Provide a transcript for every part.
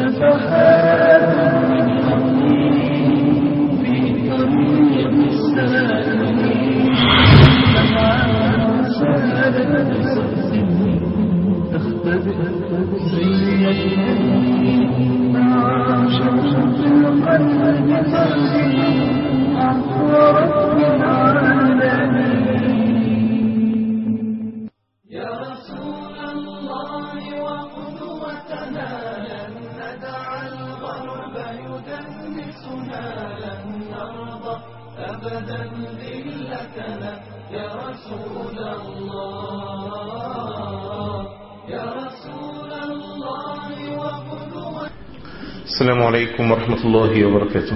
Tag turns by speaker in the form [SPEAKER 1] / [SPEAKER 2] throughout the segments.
[SPEAKER 1] نفحات من يقين في طريق السالمين نفعات سالت بصدق تختبئ زي اليمين مع شمس القلب تهدي عطرت من عالمين
[SPEAKER 2] يا رسول الله وقدوتنا لن ندع الغرب يدنسنا لن نرضى أبدا ذلتنا يا رسول الله يا رسول الله وقدوتنا
[SPEAKER 3] السلام عليكم ورحمة الله وبركاته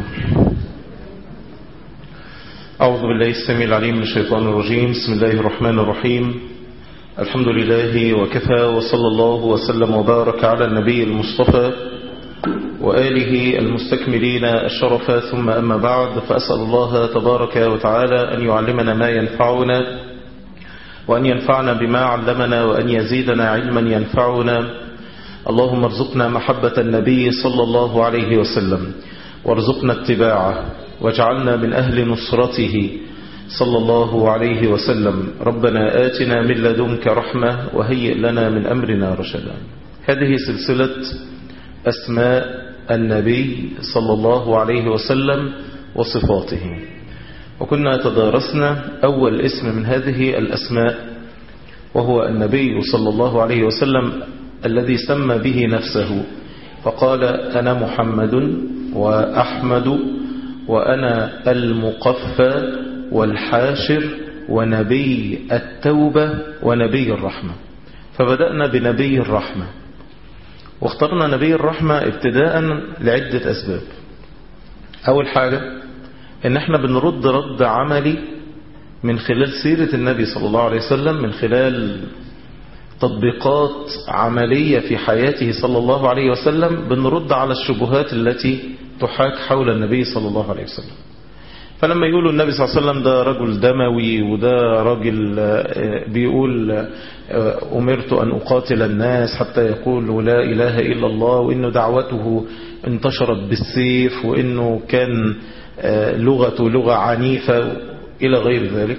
[SPEAKER 3] أعوذ بالله السميع العليم من الشيطان الرجيم بسم الله الرحمن الرحيم الحمد لله وكفى وصلى الله وسلم وبارك على النبي المصطفى وآله المستكملين الشرف ثم أما بعد فأسأل الله تبارك وتعالى أن يعلمنا ما ينفعنا وأن ينفعنا بما علمنا وأن يزيدنا علما ينفعنا اللهم ارزقنا محبة النبي صلى الله عليه وسلم وارزقنا اتباعه واجعلنا من أهل نصرته صلى الله عليه وسلم ربنا آتنا من لدنك رحمة وهيئ لنا من أمرنا رشدا هذه سلسلة أسماء النبي صلى الله عليه وسلم وصفاته وكنا تدارسنا أول اسم من هذه الأسماء وهو النبي صلى الله عليه وسلم الذي سمى به نفسه فقال أنا محمد وأحمد وأنا المقفى والحاشر ونبي التوبة ونبي الرحمة فبدأنا بنبي الرحمة واخترنا نبي الرحمة ابتداء لعدة أسباب أول حاجة ان احنا بنرد رد عملي من خلال سيرة النبي صلى الله عليه وسلم من خلال تطبيقات عملية في حياته صلى الله عليه وسلم بنرد على الشبهات التي تحاك حول النبي صلى الله عليه وسلم فلما يقولوا النبي صلى الله عليه وسلم ده رجل دموي وده راجل بيقول أمرت أن أقاتل الناس حتى يقولوا لا إله إلا الله وإنه دعوته انتشرت بالسيف وإنه كان لغته لغة عنيفة إلى غير ذلك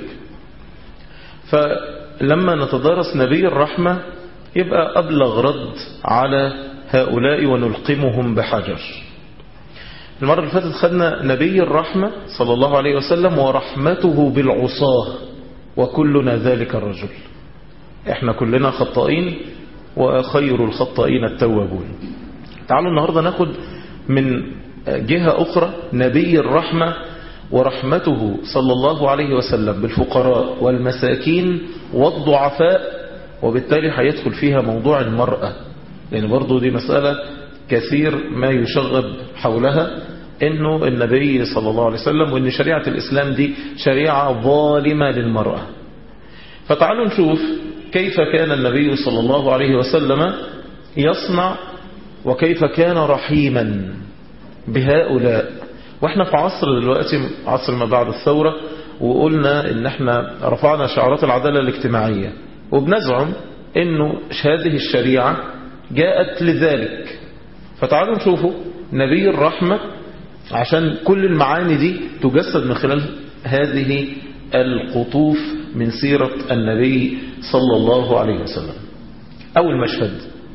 [SPEAKER 3] فلما نتدارس نبي الرحمة يبقى أبلغ رد على هؤلاء ونلقمهم بحجر المرة اللي فاتت خدنا نبي الرحمة صلى الله عليه وسلم ورحمته بالعصاه وكلنا ذلك الرجل احنا كلنا خطائين وخير الخطائين التوابون تعالوا النهاردة ناخد من جهة أخرى نبي الرحمة ورحمته صلى الله عليه وسلم بالفقراء والمساكين والضعفاء وبالتالي هيدخل فيها موضوع المرأة لأن برضو دي مسألة كثير ما يشغب حولها انه النبي صلى الله عليه وسلم وان شريعة الاسلام دي شريعة ظالمة للمرأة فتعالوا نشوف كيف كان النبي صلى الله عليه وسلم يصنع وكيف كان رحيما بهؤلاء واحنا في عصر دلوقتي عصر ما بعد الثورة وقلنا ان احنا رفعنا شعارات العدالة الاجتماعية وبنزعم انه هذه الشريعة جاءت لذلك فتعالوا نشوفوا نبي الرحمة عشان كل المعاني دي تجسد من خلال هذه القطوف من سيرة النبي صلى الله عليه وسلم أول مشهد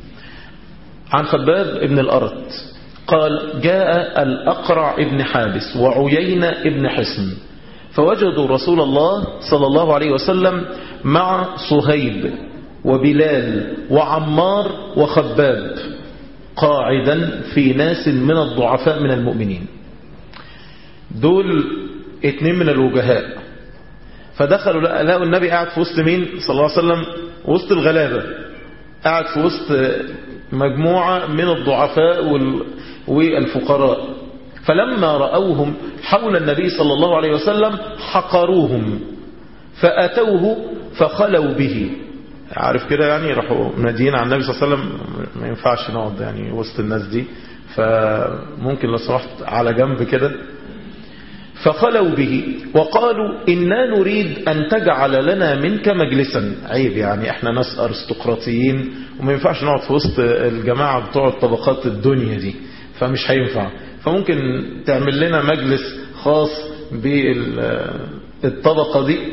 [SPEAKER 3] عن خباب ابن الأرت قال جاء الأقرع ابن حابس وعيين ابن حسن فوجدوا رسول الله صلى الله عليه وسلم مع صهيب وبلال وعمار وخباب قاعدا في ناس من الضعفاء من المؤمنين دول اتنين من الوجهاء فدخلوا لقوا النبي قاعد في وسط مين صلى الله عليه وسلم وسط الغلابة قاعد في وسط مجموعة من الضعفاء والفقراء فلما رأوهم حول النبي صلى الله عليه وسلم حقروهم فأتوه فخلوا به عارف كده يعني راحوا ناديين على النبي صلى الله عليه وسلم ما ينفعش نقعد يعني وسط الناس دي فممكن لو سمحت على جنب كده فخلوا به وقالوا إنا نريد أن تجعل لنا منك مجلسا عيب يعني احنا ناس أرستقراطيين وما ينفعش نقعد في وسط الجماعة بتوع الطبقات الدنيا دي فمش هينفع فممكن تعمل لنا مجلس خاص بالطبقة دي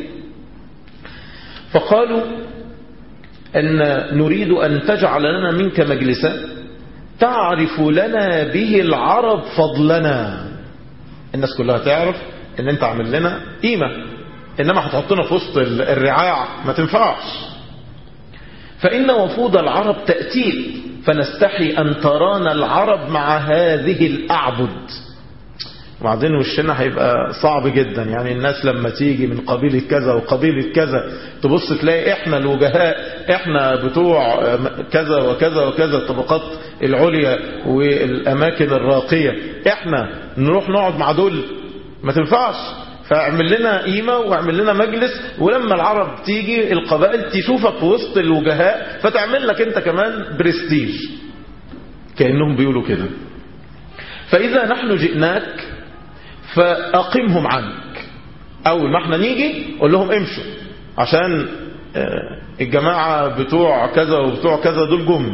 [SPEAKER 3] فقالوا أن نريد أن تجعل لنا منك مجلسا تعرف لنا به العرب فضلنا الناس كلها تعرف ان انت عامل لنا قيمة انما هتحطنا في وسط الرعاع ما تنفعش فإن وفود العرب تأتيك فنستحي أن ترانا العرب مع هذه الأعبد وبعدين وشنا هيبقى صعب جدا يعني الناس لما تيجي من قبيلة كذا وقبيلة كذا تبص تلاقي احنا الوجهاء احنا بتوع كذا وكذا وكذا الطبقات العليا والاماكن الراقية احنا نروح نقعد مع دول ما تنفعش فاعمل لنا قيمة واعمل لنا مجلس ولما العرب تيجي القبائل تشوفك في وسط الوجهاء فتعمل لك انت كمان برستيج كأنهم بيقولوا كده فإذا نحن جئناك فأقمهم عنك أول ما احنا نيجي قول لهم امشوا عشان الجماعة بتوع كذا وبتوع كذا دول جم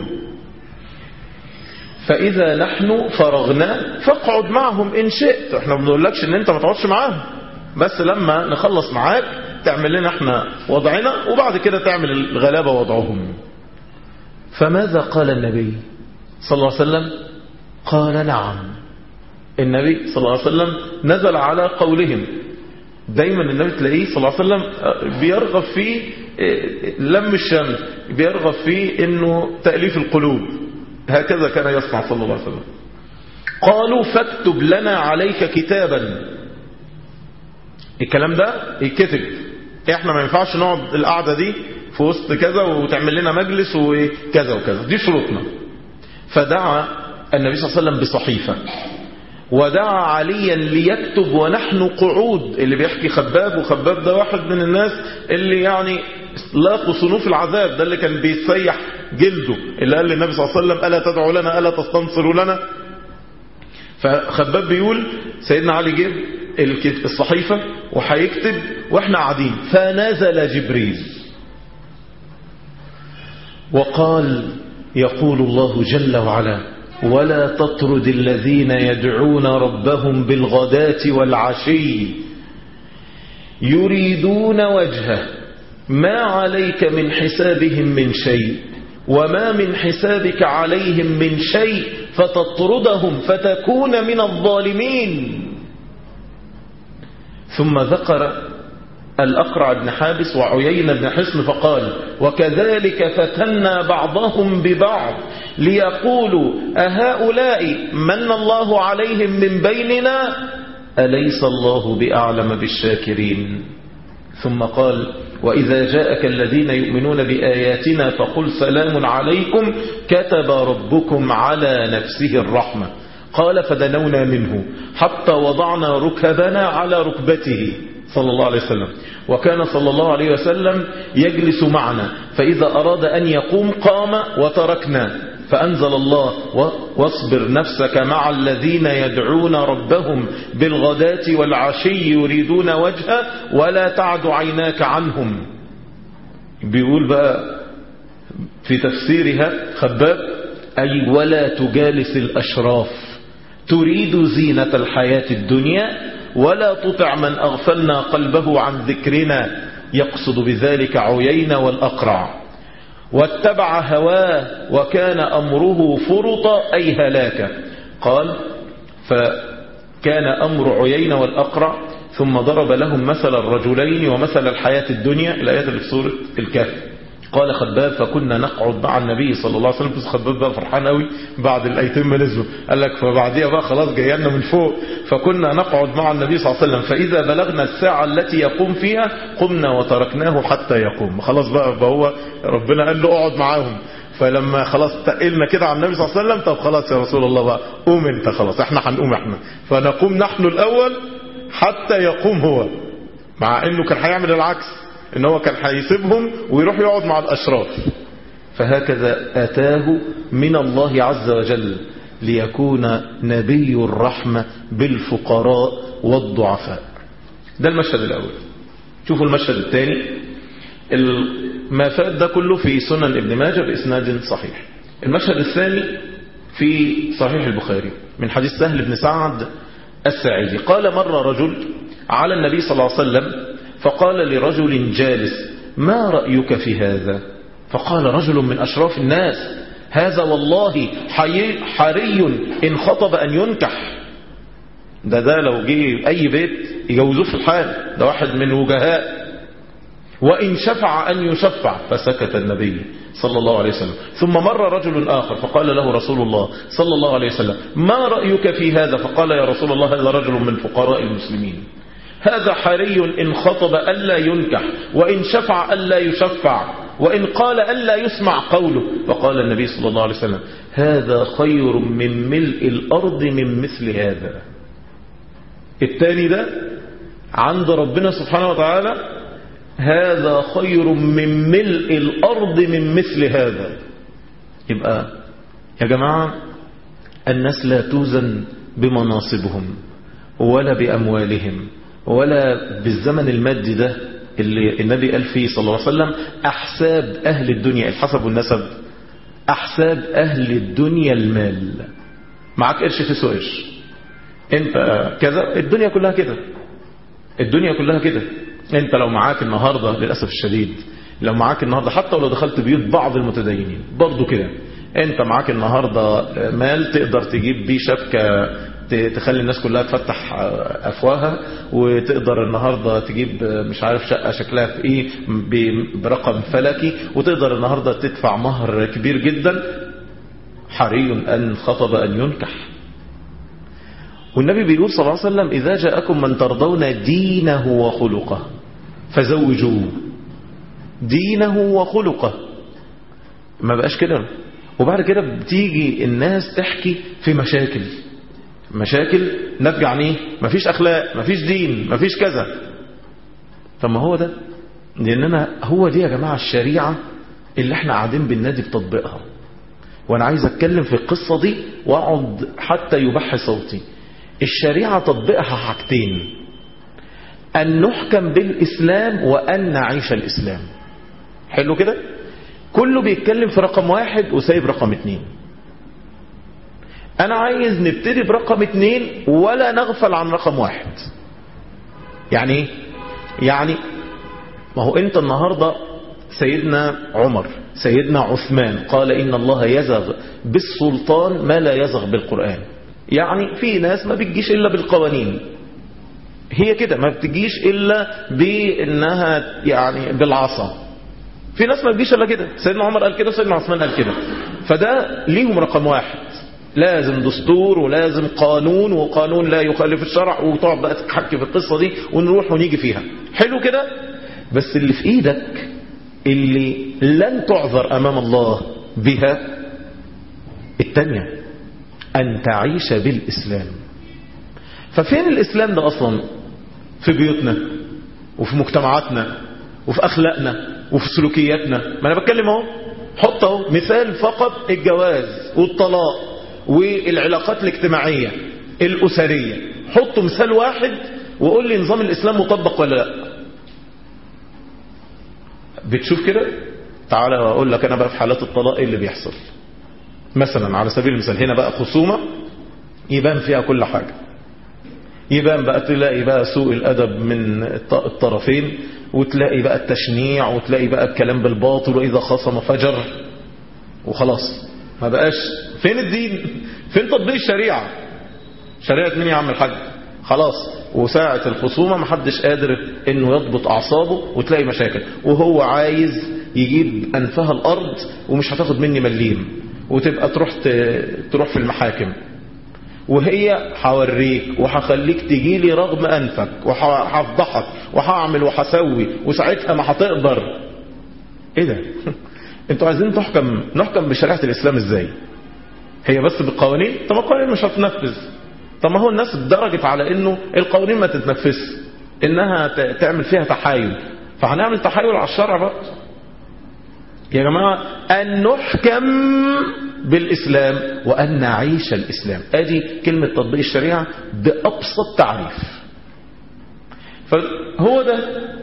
[SPEAKER 3] فإذا نحن فرغنا فاقعد معهم إن شئت احنا ما بنقولكش ان انت ما تقعدش معاهم بس لما نخلص معاك تعمل لنا احنا وضعنا وبعد كده تعمل الغلابة وضعهم فماذا قال النبي صلى الله عليه وسلم قال نعم النبي صلى الله عليه وسلم نزل على قولهم دايما النبي تلاقيه صلى الله عليه وسلم بيرغب في لم الشمل بيرغب في انه تأليف القلوب هكذا كان يصنع صلى الله عليه وسلم قالوا فاكتب لنا عليك كتابا الكلام ده يتكتب احنا ما ينفعش نقعد القعدة دي في وسط كذا وتعمل لنا مجلس وكذا وكذا دي شروطنا فدعا النبي صلى الله عليه وسلم بصحيفة ودعا عليا ليكتب ونحن قعود اللي بيحكي خباب وخباب ده واحد من الناس اللي يعني لاقوا صنوف العذاب ده اللي كان بيسيح جلده اللي قال للنبي صلى الله عليه وسلم ألا تدعو لنا ألا تستنصروا لنا فخباب بيقول سيدنا علي جيب الصحيفة وهيكتب واحنا قاعدين فنزل جبريل وقال يقول الله جل وعلا ولا تطرد الذين يدعون ربهم بالغداة والعشي يريدون وجهه ما عليك من حسابهم من شيء وما من حسابك عليهم من شيء فتطردهم فتكون من الظالمين ثم ذكر الأقرع بن حابس وعيين بن حصن فقال وكذلك فتنا بعضهم ببعض ليقولوا أهؤلاء من الله عليهم من بيننا أليس الله بأعلم بالشاكرين ثم قال وإذا جاءك الذين يؤمنون بآياتنا فقل سلام عليكم كتب ربكم على نفسه الرحمة قال فدنونا منه حتى وضعنا ركبنا على ركبته صلى الله عليه وسلم وكان صلى الله عليه وسلم يجلس معنا فإذا أراد أن يقوم قام وتركنا فأنزل الله واصبر نفسك مع الذين يدعون ربهم بالغداة والعشي يريدون وجهه ولا تعد عيناك عنهم بيقول بقى في تفسيرها خباب أي ولا تجالس الأشراف تريد زينة الحياة الدنيا ولا تطع من أغفلنا قلبه عن ذكرنا يقصد بذلك عيين والأقرع واتبع هواه وكان أمره فرطا أي هلاكا قال فكان أمر عيين والأقرع ثم ضرب لهم مثل الرجلين ومثل الحياة الدنيا الآيات اللي في سورة الكهف قال خباب فكنا نقعد مع النبي صلى الله عليه وسلم بس خباب بقى فرحان قوي بعد الايتين ما نزلوا قال لك فبعديها بقى خلاص جاينا من فوق فكنا نقعد مع النبي صلى الله عليه وسلم فاذا بلغنا الساعه التي يقوم فيها قمنا وتركناه حتى يقوم خلاص بقى, بقى هو ربنا قال له اقعد معاهم فلما خلاص تقلنا كده على النبي صلى الله عليه وسلم طب خلاص يا رسول الله بقى قوم انت خلاص احنا هنقوم احنا فنقوم نحن الاول حتى يقوم هو مع انه كان هيعمل العكس ان هو كان هيسيبهم ويروح يقعد مع الاشراف فهكذا اتاه من الله عز وجل ليكون نبي الرحمة بالفقراء والضعفاء ده المشهد الأول شوفوا المشهد الثاني ما فات ده كله في سنن ابن ماجه بإسناد صحيح المشهد الثاني في صحيح البخاري من حديث سهل بن سعد الساعدي قال مر رجل على النبي صلى الله عليه وسلم فقال لرجل جالس ما رأيك في هذا فقال رجل من أشراف الناس هذا والله حي حري إن خطب أن ينكح ده ده لو جه أي بيت يجوزوه في الحال ده واحد من وجهاء وإن شفع أن يشفع فسكت النبي صلى الله عليه وسلم ثم مر رجل آخر فقال له رسول الله صلى الله عليه وسلم ما رأيك في هذا فقال يا رسول الله هذا رجل من فقراء المسلمين هذا حري إن خطب ألا ينكح وإن شفع ألا يشفع وإن قال ألا يسمع قوله فقال النبي صلى الله عليه وسلم هذا خير من ملء الأرض من مثل هذا الثاني ده عند ربنا سبحانه وتعالى هذا خير من ملء الأرض من مثل هذا يبقى يا جماعة الناس لا توزن بمناصبهم ولا بأموالهم ولا بالزمن المادي ده اللي النبي قال فيه صلى الله عليه وسلم أحساب أهل الدنيا الحسب والنسب أحساب أهل الدنيا المال معاك قرش في سوق قرش انت كذا الدنيا كلها كده الدنيا كلها كده انت لو معاك النهاردة للأسف الشديد لو معاك النهاردة حتى ولو دخلت بيوت بعض المتدينين برضو كده انت معاك النهاردة مال تقدر تجيب بيه شبكة تخلي الناس كلها تفتح أفواهها وتقدر النهاردة تجيب مش عارف شقة شكلها في ايه برقم فلكي وتقدر النهاردة تدفع مهر كبير جدا حري أن خطب أن ينكح والنبي بيقول صلى الله عليه وسلم إذا جاءكم من ترضون دينه وخلقه فزوجوه دينه وخلقه ما بقاش كده وبعد كده بتيجي الناس تحكي في مشاكل مشاكل ناتجه عن ايه مفيش اخلاق مفيش دين مفيش كذا طب ما هو ده لاننا هو دي يا جماعه الشريعه اللي احنا قاعدين بالنادي بتطبيقها وانا عايز اتكلم في القصه دي واقعد حتى يبح صوتي الشريعه تطبيقها حاجتين ان نحكم بالاسلام وان نعيش الاسلام حلو كده كله بيتكلم في رقم واحد وسايب رقم اتنين انا عايز نبتدي برقم اتنين ولا نغفل عن رقم واحد يعني ايه يعني ما هو انت النهاردة سيدنا عمر سيدنا عثمان قال ان الله يزغ بالسلطان ما لا يزغ بالقرآن يعني في ناس ما بتجيش الا بالقوانين هي كده ما بتجيش الا بانها يعني بالعصا في ناس ما بتجيش الا كده سيدنا عمر قال كده سيدنا عثمان قال كده فده ليهم رقم واحد لازم دستور ولازم قانون وقانون لا يخالف الشرع وتقعد بقى تتحكي في القصة دي ونروح ونيجي فيها حلو كده بس اللي في ايدك اللي لن تعذر امام الله بها التانية ان تعيش بالاسلام ففين الاسلام ده اصلا في بيوتنا وفي مجتمعاتنا وفي اخلاقنا وفي سلوكياتنا ما انا بتكلم اهو حط اهو مثال فقط الجواز والطلاق والعلاقات الاجتماعية الأسرية حطوا مثال واحد وقول لي نظام الإسلام مطبق ولا لا بتشوف كده تعالى أقول لك أنا بقى في حالات الطلاق إيه اللي بيحصل مثلا على سبيل المثال هنا بقى خصومة يبان فيها كل حاجة يبان بقى تلاقي بقى سوء الأدب من الطرفين وتلاقي بقى التشنيع وتلاقي بقى الكلام بالباطل وإذا خصم فجر وخلاص ما بقاش فين الدين فين تطبيق الشريعة شريعة مين يا عم الحاج خلاص وساعة الخصومة محدش قادر انه يضبط اعصابه وتلاقي مشاكل وهو عايز يجيب انفها الارض ومش هتاخد مني مليم وتبقى تروح تروح في المحاكم وهي هوريك وهخليك تجي لي رغم انفك وهفضحك وهعمل وهسوي وساعتها ما هتقدر ايه ده انتوا عايزين تحكم نحكم بشريعة الاسلام ازاي هي بس بالقوانين طب القوانين مش هتنفذ طب ما هو الناس درجت على انه القوانين ما تتنفذش انها تعمل فيها تحايل فهنعمل تحايل على الشرع بقى يا جماعة ان نحكم بالإسلام وأن نعيش الإسلام ادي كلمة تطبيق الشريعة بأبسط تعريف فهو ده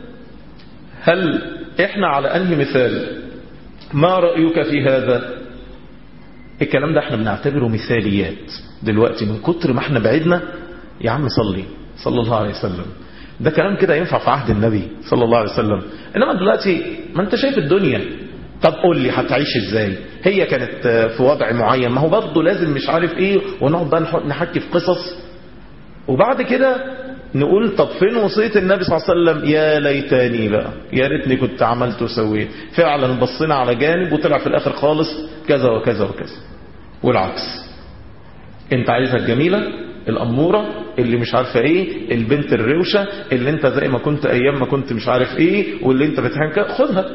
[SPEAKER 3] هل احنا على انهي مثال ما رأيك في هذا الكلام ده احنا بنعتبره مثاليات دلوقتي من كتر ما احنا بعدنا يا عم صلي صلى الله عليه وسلم ده كلام كده ينفع في عهد النبي صلى الله عليه وسلم انما دلوقتي ما انت شايف الدنيا طب قول لي هتعيش ازاي هي كانت في وضع معين ما هو برضه لازم مش عارف ايه ونقعد بقى نحكي في قصص وبعد كده نقول طب فين وصية النبي صلى الله عليه وسلم يا ليتني بقى يا ريتني كنت عملت وسويت فعلا بصينا على جانب وطلع في الاخر خالص كذا وكذا وكذا والعكس انت عايزها الجميلة الأمورة اللي مش عارفة ايه البنت الروشة اللي انت زي ما كنت ايام ما كنت مش عارف ايه واللي انت بتحن كده خدها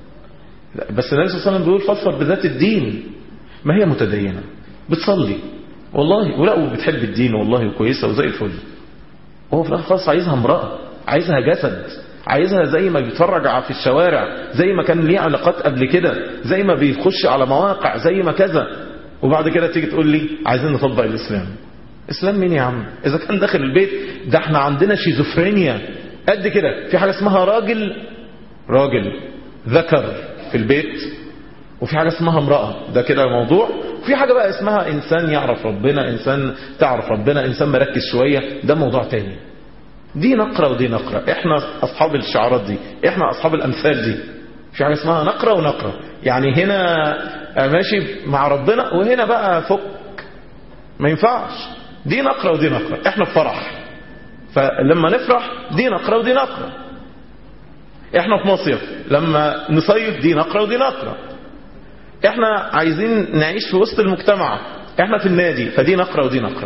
[SPEAKER 3] بس النبي صلى الله عليه وسلم بيقول فضفر بذات الدين ما هي متدينة بتصلي والله ولا وبتحب الدين والله وكويسة وزي الفل هو في الاخر خلاص عايزها امرأة عايزها جسد عايزها زي ما بيتفرج في الشوارع زي ما كان ليه علاقات قبل كده زي ما بيخش على مواقع زي ما كذا وبعد كده تيجي تقول لي عايزين نطبق الاسلام اسلام مين يا عم اذا كان داخل البيت ده احنا عندنا شيزوفرينيا قد كده في حاجة اسمها راجل راجل ذكر في البيت وفي حاجة اسمها امرأة ده كده موضوع وفي حاجة بقى اسمها انسان يعرف ربنا انسان تعرف ربنا انسان مركز شوية ده موضوع تاني دي نقرة ودي نقرة احنا اصحاب الشعارات دي احنا اصحاب الامثال دي في حاجة اسمها نقرة ونقرة يعني هنا ماشي مع ربنا وهنا بقى فك ما ينفعش دي نقرة ودي نقرة احنا في فرح فلما نفرح دي نقرة ودي نقرة احنا في مصيف لما نصيف دي نقرة ودي نقرة احنا عايزين نعيش في وسط المجتمع احنا في النادي فدي نقرة ودي نقرة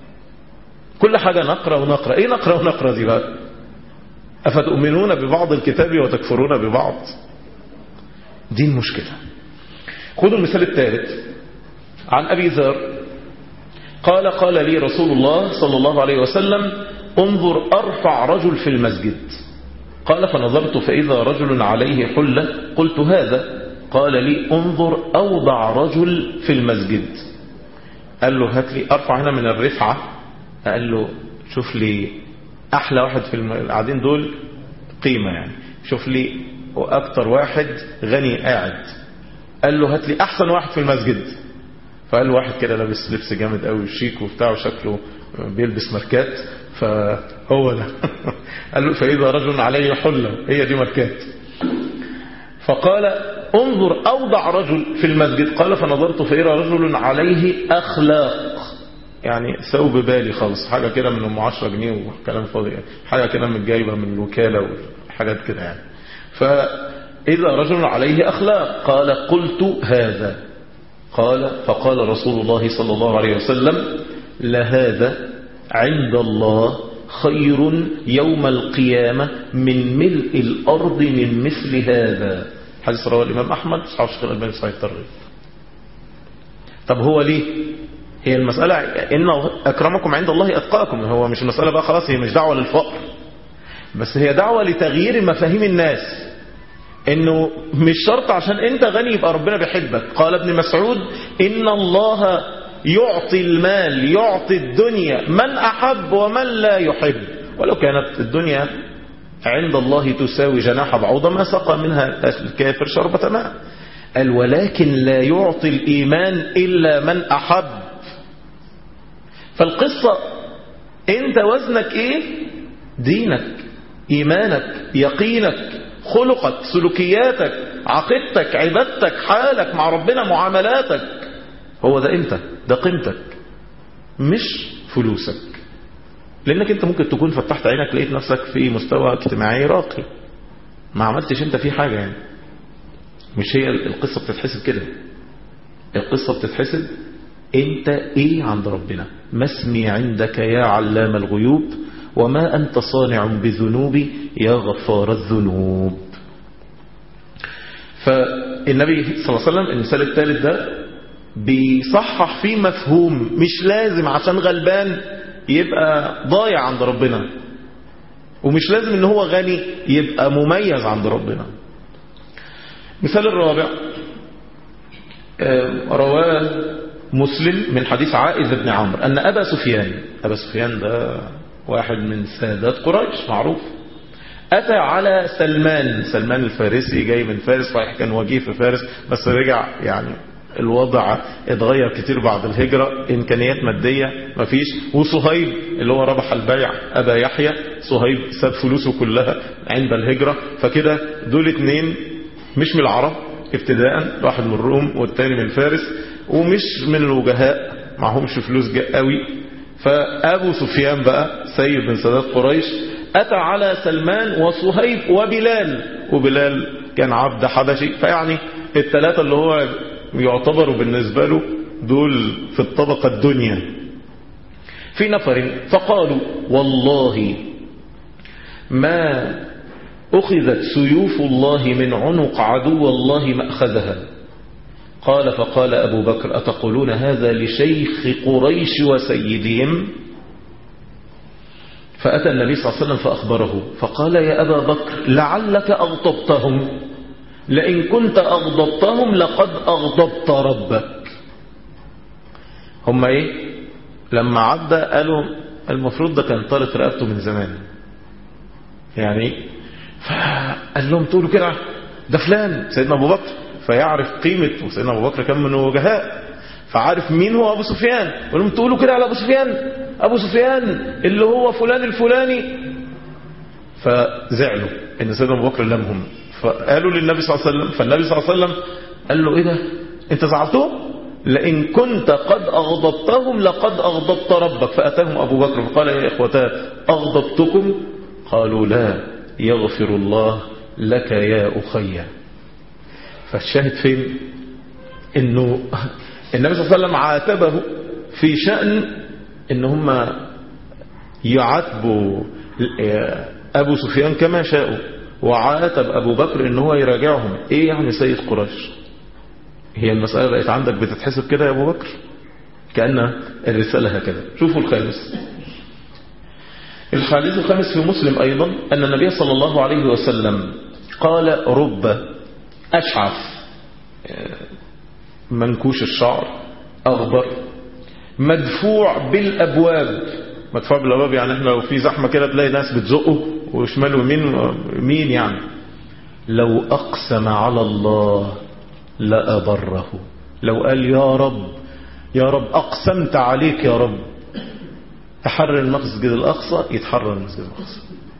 [SPEAKER 3] كل حاجة نقرة ونقرة ايه نقرة ونقرة دي بقى افتؤمنون ببعض الكتاب وتكفرون ببعض دي المشكلة خذوا المثال الثالث عن أبي ذر قال قال لي رسول الله صلى الله عليه وسلم انظر أرفع رجل في المسجد قال فنظرت فإذا رجل عليه حلة قلت هذا قال لي انظر أوضع رجل في المسجد قال له هات لي أرفع هنا من الرفعة قال له شوف لي أحلى واحد في القاعدين دول قيمة يعني شوف لي وأكتر واحد غني قاعد قال له هات لي أحسن واحد في المسجد فقال له واحد كده لابس لبس جامد قوي وشيك وبتاع وشكله بيلبس ماركات فهو ده قال له فإذا رجل عليه حلة هي دي ماركات فقال انظر أوضع رجل في المسجد قال فنظرت فإذا رجل عليه أخلاق يعني ثوب بالي خالص حاجة كده من أم 10 جنيه وكلام فاضي حاجة كده من جايبة من الوكالة وحاجات كده يعني فإذا رجل عليه أخلاق قال قلت هذا قال فقال رسول الله صلى الله عليه وسلم لهذا عند الله خير يوم القيامة من ملء الأرض من مثل هذا حديث رواه الإمام أحمد صحاب الشيخ الألباني صحيح الترغيب طب هو ليه هي المسألة إن أكرمكم عند الله أتقاكم هو مش المسألة بقى خلاص هي مش دعوة للفقر بس هي دعوة لتغيير مفاهيم الناس انه مش شرط عشان انت غني يبقى ربنا بيحبك قال ابن مسعود ان الله يعطي المال يعطي الدنيا من احب ومن لا يحب ولو كانت الدنيا عند الله تساوي جناح بعوضة ما سقى منها الكافر شربة ماء قال ولكن لا يعطي الإيمان إلا من أحب فالقصة انت وزنك ايه دينك ايمانك يقينك خلقك سلوكياتك عقيدتك عبادتك حالك مع ربنا معاملاتك هو ده انت ده قيمتك مش فلوسك لانك انت ممكن تكون فتحت عينك لقيت نفسك في مستوى اجتماعي راقي ما عملتش انت فيه حاجة يعني مش هي القصة بتتحسب كده القصة بتتحسب انت ايه عند ربنا ما اسمي عندك يا علام الغيوب وما أنت صانع بذنوبي يا غفار الذنوب فالنبي صلى الله عليه وسلم المثال الثالث ده بيصحح فيه مفهوم مش لازم عشان غلبان يبقى ضايع عند ربنا ومش لازم ان هو غني يبقى مميز عند ربنا مثال الرابع رواه مسلم من حديث عائذ بن عمرو أن أبا سفيان أبا سفيان ده واحد من سادات قريش معروف أتى على سلمان سلمان الفارسي جاي من فارس صحيح كان وجيه في فارس بس رجع يعني الوضع اتغير كتير بعد الهجرة إمكانيات مادية مفيش وصهيب اللي هو ربح البيع أبا يحيى صهيب ساب فلوسه كلها عند الهجرة فكده دول اتنين مش من العرب ابتداء واحد من الروم والتاني من فارس ومش من الوجهاء معهمش فلوس قوي فأبو سفيان بقى سيد من سادات قريش أتى على سلمان وصهيب وبلال وبلال كان عبد حبشي فيعني الثلاثة اللي هو يعتبروا بالنسبة له دول في الطبقة الدنيا في نفر فقالوا والله ما أخذت سيوف الله من عنق عدو الله مأخذها قال فقال أبو بكر أتقولون هذا لشيخ قريش وسيدهم فأتى النبي صلى الله عليه وسلم فأخبره فقال يا أبا بكر لعلك أغضبتهم لئن كنت أغضبتهم لقد أغضبت ربك هم إيه لما عدى قالوا المفروض ده كان طارت رقبته من زمان يعني فقال لهم تقولوا كده ده فلان سيدنا أبو بكر فيعرف قيمة وسيدنا أبو بكر كان من وجهاء فعارف مين هو أبو سفيان قال لهم تقولوا كده على أبو سفيان أبو سفيان اللي هو فلان الفلاني فزعلوا إن سيدنا أبو بكر لمهم فقالوا للنبي صلى الله عليه وسلم فالنبي صلى الله عليه وسلم قال له إيه ده أنت زعلتهم لئن كنت قد أغضبتهم لقد أغضبت ربك فأتاهم أبو بكر فقال يا إخوتان أغضبتكم قالوا لا يغفر الله لك يا أخي فالشاهد فين انه النبي صلى الله عليه وسلم عاتبه في شأن ان هم يعاتبوا ابو سفيان كما شاءوا وعاتب ابو بكر ان هو يراجعهم ايه يعني سيد قريش هي المسألة بقت عندك بتتحسب كده يا ابو بكر كأن الرسالة هكذا شوفوا الخامس الحديث الخامس في مسلم أيضا أن النبي صلى الله عليه وسلم قال رب أشعث منكوش الشعر أغبر مدفوع بالأبواب مدفوع بالأبواب يعني احنا لو في زحمة كده تلاقي ناس بتزقه وشمال ومين مين يعني لو أقسم على الله لأبره لو قال يا رب يا رب أقسمت عليك يا رب تحرر المسجد الأقصى يتحرر المسجد الأقصى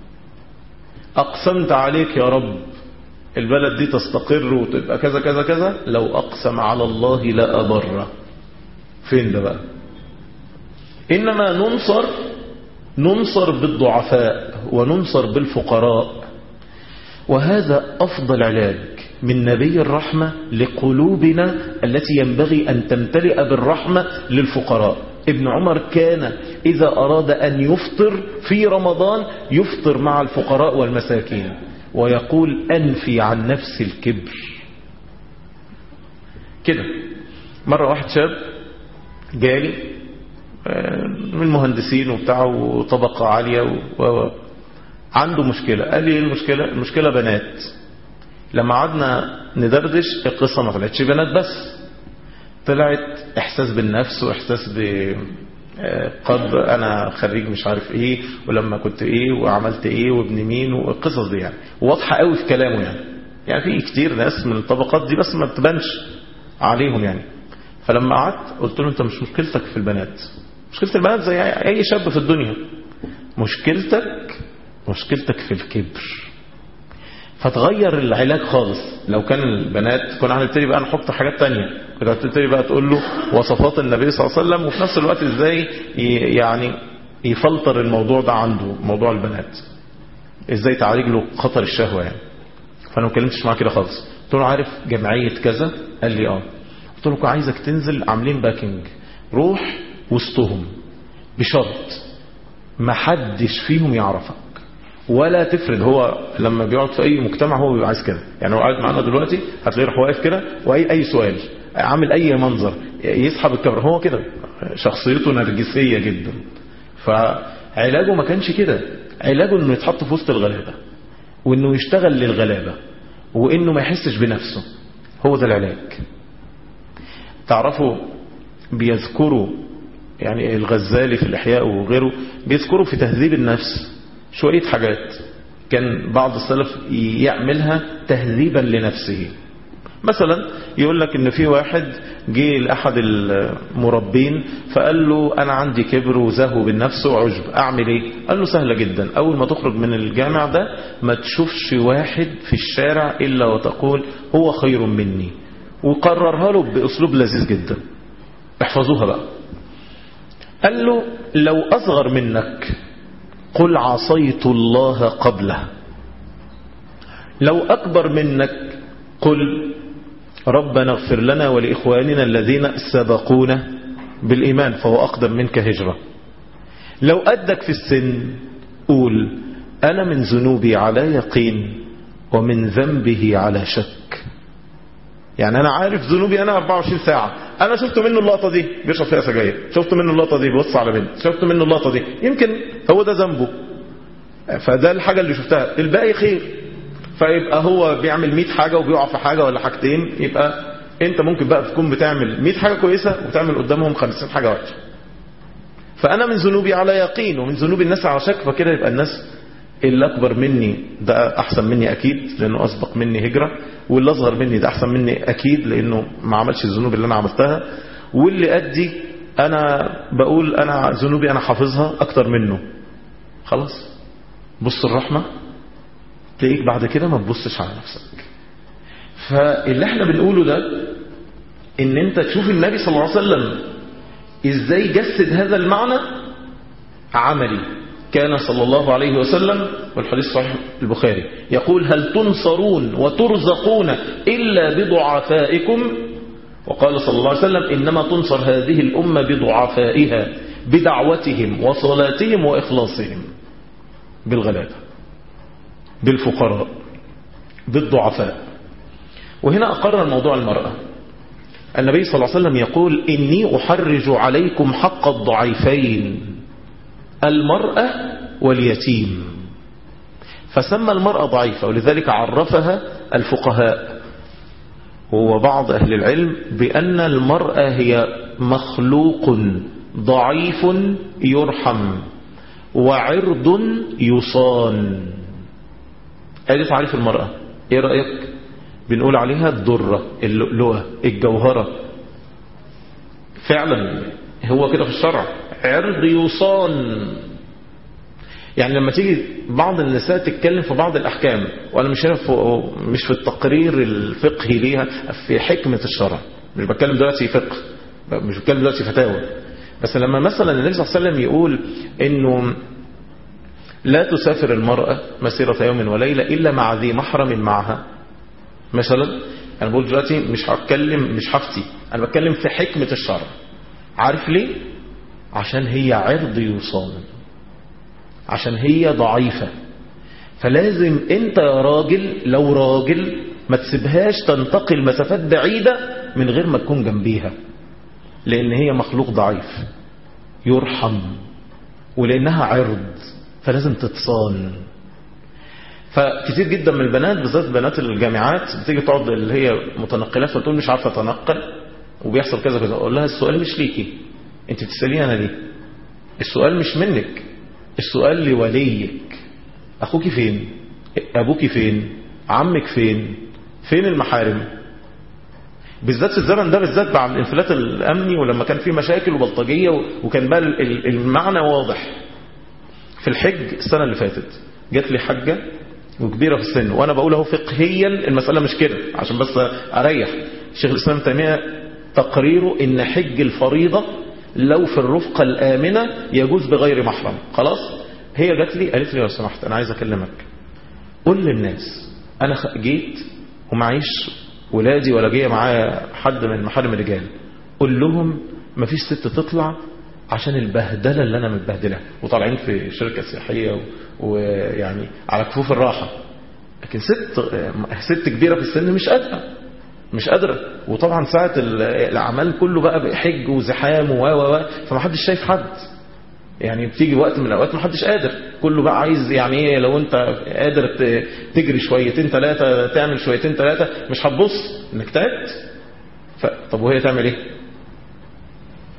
[SPEAKER 3] أقسمت عليك يا رب البلد دي تستقر وتبقى كذا كذا كذا لو أقسم على الله لأبره فين ده بقى إنما ننصر ننصر بالضعفاء وننصر بالفقراء وهذا أفضل علاج من نبي الرحمة لقلوبنا التي ينبغي أن تمتلئ بالرحمة للفقراء ابن عمر كان إذا أراد أن يفطر في رمضان يفطر مع الفقراء والمساكين ويقول أنفي عن نفس الكبر كده مرة واحد شاب جالي من مهندسين وبتاع وطبقة عالية و... عنده مشكلة قال لي المشكلة المشكلة بنات لما قعدنا ندردش القصة ما طلعتش بنات بس طلعت احساس بالنفس واحساس ب قد انا خريج مش عارف ايه ولما كنت ايه وعملت ايه وابن مين والقصص دي يعني واضحه قوي في كلامه يعني يعني في كتير ناس من الطبقات دي بس ما بتبانش عليهم يعني فلما قعدت قلت له انت مش مشكلتك في البنات مشكله البنات زي اي شاب في الدنيا مشكلتك مشكلتك في الكبر فتغير العلاج خالص لو كان البنات كنا هنبتدي بقى نحط حاجات تانية كنا هنبتدي بقى تقول له وصفات النبي صلى الله عليه وسلم وفي نفس الوقت ازاي يعني يفلتر الموضوع ده عنده موضوع البنات ازاي تعالج له خطر الشهوة يعني فانا ما كلمتش معاه كده خالص قلت له عارف جمعية كذا قال لي اه قلت له عايزك تنزل عاملين باكينج روح وسطهم بشرط ما حدش فيهم يعرفك ولا تفرد هو لما بيقعد في اي مجتمع هو بيبقى عايز كده يعني هو قاعد معانا دلوقتي هتلاقيه راح واقف كده واي اي سؤال عامل اي منظر يسحب الكاميرا هو كده شخصيته نرجسيه جدا فعلاجه ما كانش كده علاجه انه يتحط في وسط الغلابه وانه يشتغل للغلابه وانه ما يحسش بنفسه هو ده العلاج تعرفوا بيذكروا يعني الغزالي في الإحياء وغيره بيذكروا في تهذيب النفس شوية حاجات كان بعض السلف يعملها تهذيبا لنفسه مثلا يقول لك ان في واحد جه لأحد المربين فقال له انا عندي كبر وزهو بالنفس وعجب اعمل ايه قال له سهلة جدا اول ما تخرج من الجامع ده ما تشوفش واحد في الشارع الا وتقول هو خير مني وقررها له باسلوب لذيذ جدا احفظوها بقى قال له لو اصغر منك قل عصيت الله قبله لو اكبر منك قل ربنا اغفر لنا ولإخواننا الذين سبقونا بالإيمان فهو أقدم منك هجرة لو أدك في السن قول أنا من ذنوبي على يقين ومن ذنبه على شك يعني أنا عارف ذنوبي أنا 24 ساعة أنا شفت منه اللقطة دي بيشرب فيها سجاير شفت منه اللقطة دي بيبص على بنت شفت منه اللقطة دي يمكن هو ده ذنبه فده الحاجة اللي شفتها الباقي خير فيبقى هو بيعمل 100 حاجة وبيقع في حاجة ولا حاجتين يبقى انت ممكن بقى تكون بتعمل 100 حاجة كويسة وتعمل قدامهم 50 حاجة وحشة فأنا من ذنوبي على يقين ومن ذنوب الناس على شك فكده يبقى الناس اللي أكبر مني ده أحسن مني أكيد لأنه أسبق مني هجرة واللي أصغر مني ده أحسن مني أكيد لأنه ما عملش الذنوب اللي أنا عملتها واللي أدي أنا بقول أنا ذنوبي أنا حافظها أكتر منه خلاص بص الرحمة تلاقيك بعد كده ما تبصش على نفسك فاللي احنا بنقوله ده ان انت تشوف النبي صلى الله عليه وسلم ازاي جسد هذا المعنى عملي كان صلى الله عليه وسلم والحديث صحيح البخاري يقول هل تنصرون وترزقون إلا بضعفائكم وقال صلى الله عليه وسلم إنما تنصر هذه الأمة بضعفائها بدعوتهم وصلاتهم وإخلاصهم بالغلابة بالفقراء بالضعفاء وهنا أقرر موضوع المرأة النبي صلى الله عليه وسلم يقول إني أحرج عليكم حق الضعيفين المرأة واليتيم فسمى المرأة ضعيفة ولذلك عرفها الفقهاء وبعض أهل العلم بأن المرأة هي مخلوق ضعيف يرحم وعرض يصان ادي تعريف المرأة ايه رأيك بنقول عليها الدرة اللؤلؤة الجوهرة فعلا هو كده في الشرع عرض يصان يعني لما تيجي بعض النساء تتكلم في بعض الأحكام وأنا مش هنا في مش في التقرير الفقهي ليها في حكمة الشرع مش بتكلم دلوقتي فقه مش بتكلم دلوقتي فتاوى بس لما مثلا النبي صلى الله عليه وسلم يقول انه لا تسافر المرأة مسيرة يوم وليلة إلا مع ذي محرم معها مثلا أنا بقول دلوقتي مش هتكلم مش هفتي أنا بتكلم في حكمة الشرع عارف ليه عشان هي عرض يصان عشان هي ضعيفة فلازم انت يا راجل لو راجل ما تسيبهاش تنتقل مسافات بعيدة من غير ما تكون جنبيها لان هي مخلوق ضعيف يرحم ولانها عرض فلازم تتصان فكتير جدا من البنات بالذات بنات الجامعات بتيجي تقعد اللي هي متنقلات فتقول مش عارفه اتنقل وبيحصل كذا كذا اقول لها السؤال مش ليكي انت بتساليني انا ليه السؤال مش منك السؤال لوليك اخوك فين ابوك فين عمك فين فين المحارم بالذات في الزمن ده بالذات بعد الانفلات الامني ولما كان في مشاكل وبلطجيه وكان بقى المعنى واضح في الحج السنه اللي فاتت جات لي حجه وكبيره في السن وانا بقول اهو فقهيا المساله مش كده عشان بس اريح شيخ الاسلام تيميه تقريره ان حج الفريضه لو في الرفقه الامنه يجوز بغير محرم خلاص هي جات لي قالت لي لو سمحت انا عايز اكلمك قول للناس انا جيت ومعيش ولادي ولا جايه معايا حد من محارم الرجال قول لهم مفيش ست تطلع عشان البهدلة اللي أنا متبهدلها وطالعين في شركة سياحية ويعني على كفوف الراحة لكن ست ست كبيرة في السن مش قادرة مش قادرة وطبعا ساعة الأعمال كله بقى بحج وزحام و و فما حدش شايف حد يعني بتيجي وقت من الأوقات ما حدش قادر كله بقى عايز يعني ايه لو انت قادر تجري شويتين ثلاثة تعمل شويتين ثلاثة مش هتبص انك تعبت طب وهي تعمل ايه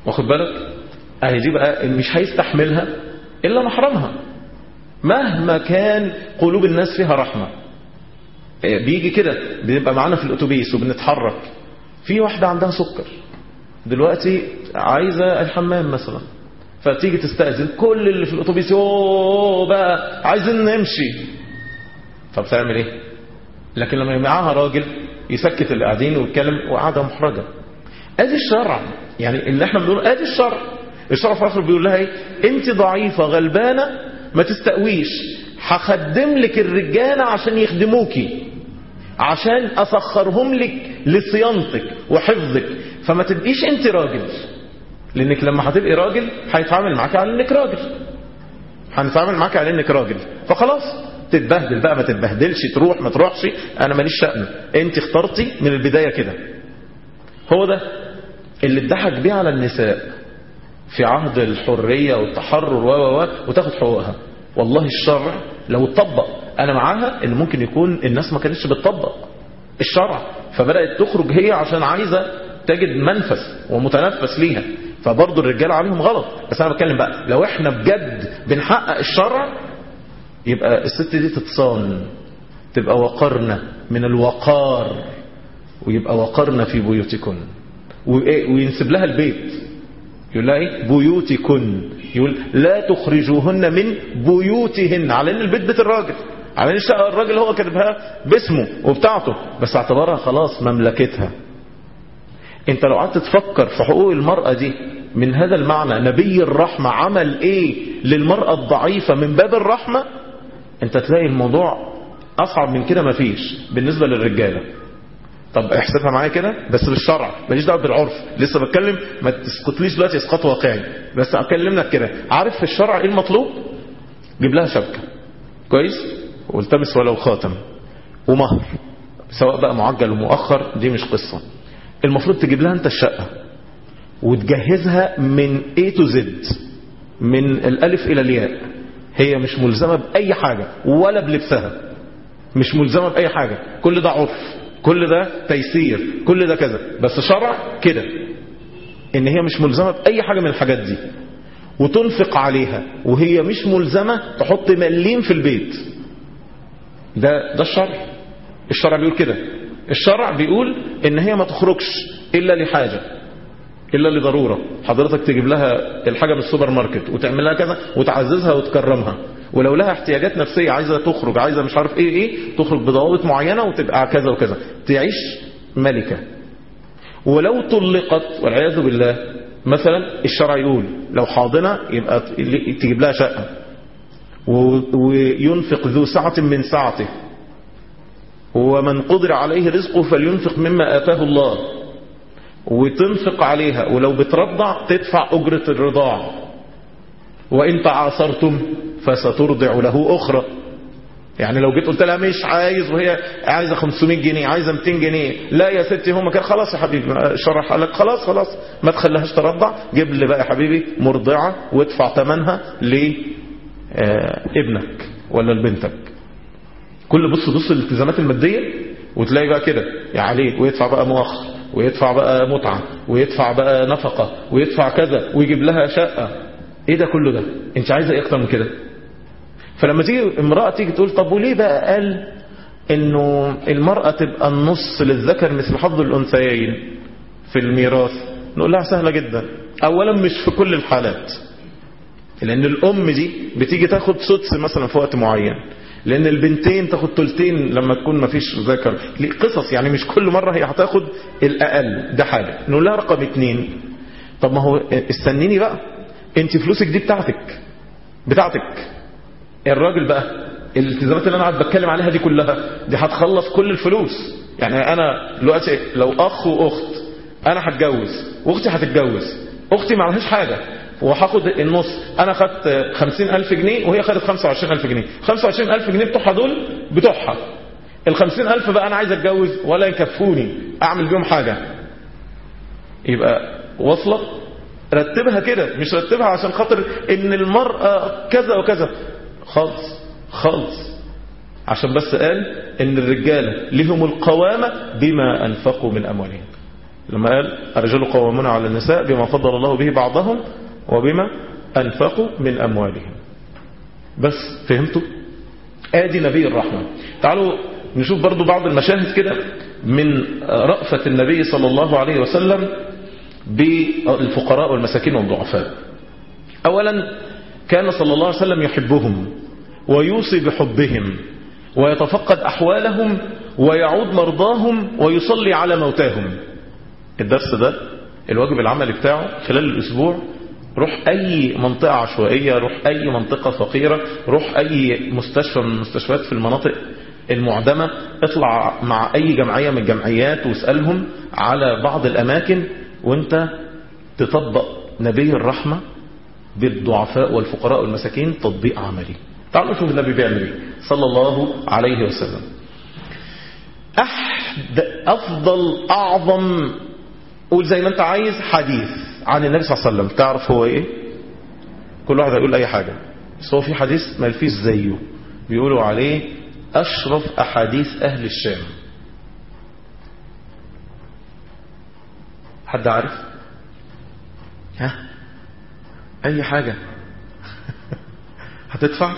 [SPEAKER 3] واخد بالك اهي دي بقى مش هيستحملها الا محرمها مهما كان قلوب الناس فيها رحمة بيجي كده بنبقى معانا في الاتوبيس وبنتحرك في واحدة عندها سكر دلوقتي عايزة الحمام مثلا فتيجي تستأذن كل اللي في الاتوبيس اوه بقى عايزين نمشي طب تعمل ايه لكن لما معاها راجل يسكت اللي قاعدين ويتكلم وقاعده محرجه ادي الشرع يعني اللي احنا بنقول ادي الشرع الشرع في الاخر بيقول لها ايه انت ضعيفه غلبانه ما تستقويش هخدم لك الرجاله عشان يخدموكي عشان اسخرهم لك لصيانتك وحفظك فما تبقيش انت راجل لانك لما هتبقي راجل هيتعامل معاك على انك راجل هنتعامل معاك على انك راجل فخلاص تتبهدل بقى ما تتبهدلش تروح ما تروحش انا ماليش شأن انت اخترتي من البداية كده هو ده اللي اتضحك بيه على النساء في عهد الحرية والتحرر و و وتاخد حقوقها والله الشرع لو اتطبق انا معاها ان ممكن يكون الناس ما كانتش بتطبق الشرع فبدأت تخرج هي عشان عايزة تجد منفس ومتنفس ليها فبرضه الرجال عليهم غلط بس انا بتكلم بقى لو احنا بجد بنحقق الشرع يبقى الست دي تتصان تبقى وقرنا من الوقار ويبقى وقرنا في بيوتكن وينسب لها البيت يقول لها ايه بيوتكن يقول لا تخرجوهن من بيوتهن على ان البيت بيت الراجل على ان الشقه الراجل هو كاتبها باسمه وبتاعته بس اعتبرها خلاص مملكتها انت لو قعدت تفكر في حقوق المرأة دي من هذا المعنى نبي الرحمة عمل ايه للمرأة الضعيفة من باب الرحمة انت تلاقي الموضوع اصعب من كده مفيش بالنسبة للرجالة طب احسبها معايا كده بس بالشرع ماليش دعوه بالعرف لسه بتكلم ما تسقطليش دلوقتي اسقاط واقعي بس اكلم لك كده عارف في الشرع ايه المطلوب جيب لها شبكه كويس والتمس ولو خاتم ومهر سواء بقى معجل ومؤخر دي مش قصه المفروض تجيب لها انت الشقه وتجهزها من A to Z من الالف الى الياء هي مش ملزمه باي حاجه ولا بلبسها مش ملزمه باي حاجه كل ده عرف كل ده تيسير كل ده كذا بس شرع كده ان هي مش ملزمة بأي حاجة من الحاجات دي وتنفق عليها وهي مش ملزمة تحط مليم في البيت ده ده الشرع الشرع بيقول كده الشرع بيقول ان هي ما تخرجش الا لحاجة الا لضرورة حضرتك تجيب لها الحاجة من السوبر ماركت وتعمل لها كذا وتعززها وتكرمها ولو لها احتياجات نفسية عايزة تخرج عايزة مش عارف ايه ايه تخرج بضوابط معينة وتبقى كذا وكذا تعيش ملكة ولو طلقت والعياذ بالله مثلا الشرع يقول لو حاضنة يبقى تجيب لها شقة وينفق ذو سعة من سعته ومن قدر عليه رزقه فلينفق مما آتاه الله وتنفق عليها ولو بترضع تدفع أجرة الرضاع وإن تعاصرتم فسترضع له أخرى يعني لو جيت قلت لها مش عايز وهي عايزة 500 جنيه عايزة 200 جنيه لا يا ستي هم كده خلاص يا حبيبي شرح قال لك خلاص خلاص ما تخليهاش ترضع جيب لي بقى يا حبيبي مرضعة وادفع ثمنها لابنك ولا لبنتك كل بص بص الالتزامات المادية وتلاقي بقى كده يا عليه ويدفع بقى مؤخر ويدفع بقى متعة ويدفع بقى نفقة ويدفع كذا ويجيب لها شقة ايه ده كله ده انت عايزه ايه اكتر من كده فلما تيجي امرأة تيجي تقول طب وليه بقى قال انه المرأة تبقى النص للذكر مثل حظ الانثيين في الميراث نقول لها سهلة جدا اولا مش في كل الحالات لان الام دي بتيجي تاخد سدس مثلا في وقت معين لان البنتين تاخد تلتين لما تكون ما فيش ذكر قصص يعني مش كل مرة هي هتاخد الاقل ده حاجة نقول لها رقم اتنين طب ما هو استنيني بقى انت فلوسك دي بتاعتك بتاعتك الراجل بقى الالتزامات اللي انا قاعد بتكلم عليها دي كلها دي هتخلص كل الفلوس يعني انا دلوقتي لو اخ واخت انا هتجوز واختي هتتجوز اختي ما عليهاش حاجه وهاخد النص انا خدت خمسين ألف جنيه وهي خدت خمسة وعشرين ألف جنيه خمسة وعشرين ألف جنيه بتوعها دول بتوعها الخمسين ألف بقى أنا عايز أتجوز ولا يكفوني أعمل بيهم حاجة يبقى وصلت رتبها كده مش رتبها عشان خاطر ان المرأة كذا وكذا خالص خالص عشان بس قال ان الرجال لهم القوامة بما انفقوا من اموالهم لما قال الرجال قوامون على النساء بما فضل الله به بعضهم وبما أنفقوا من أموالهم بس فهمتوا آدي نبي الرحمة تعالوا نشوف برضو بعض المشاهد كده من رأفة النبي صلى الله عليه وسلم بالفقراء والمساكين والضعفاء أولا كان صلى الله عليه وسلم يحبهم ويوصي بحبهم ويتفقد أحوالهم ويعود مرضاهم ويصلي على موتاهم الدرس ده الواجب العملي بتاعه خلال الأسبوع روح أي منطقة عشوائية روح أي منطقة فقيرة روح أي مستشفى من المستشفيات في المناطق المعدمة اطلع مع أي جمعية من الجمعيات واسألهم على بعض الأماكن وانت تطبق نبي الرحمة بالضعفاء والفقراء والمساكين تطبيق عملي تعالوا نشوف النبي بيعمل ايه صلى الله عليه وسلم أحد أفضل أعظم قول زي ما أنت عايز حديث عن النبي صلى الله عليه وسلم تعرف هو إيه كل واحد هيقول أي حاجة بس هو في حديث ما فيش زيه بيقولوا عليه أشرف أحاديث أهل الشام حد عارف ها أي حاجة هتدفع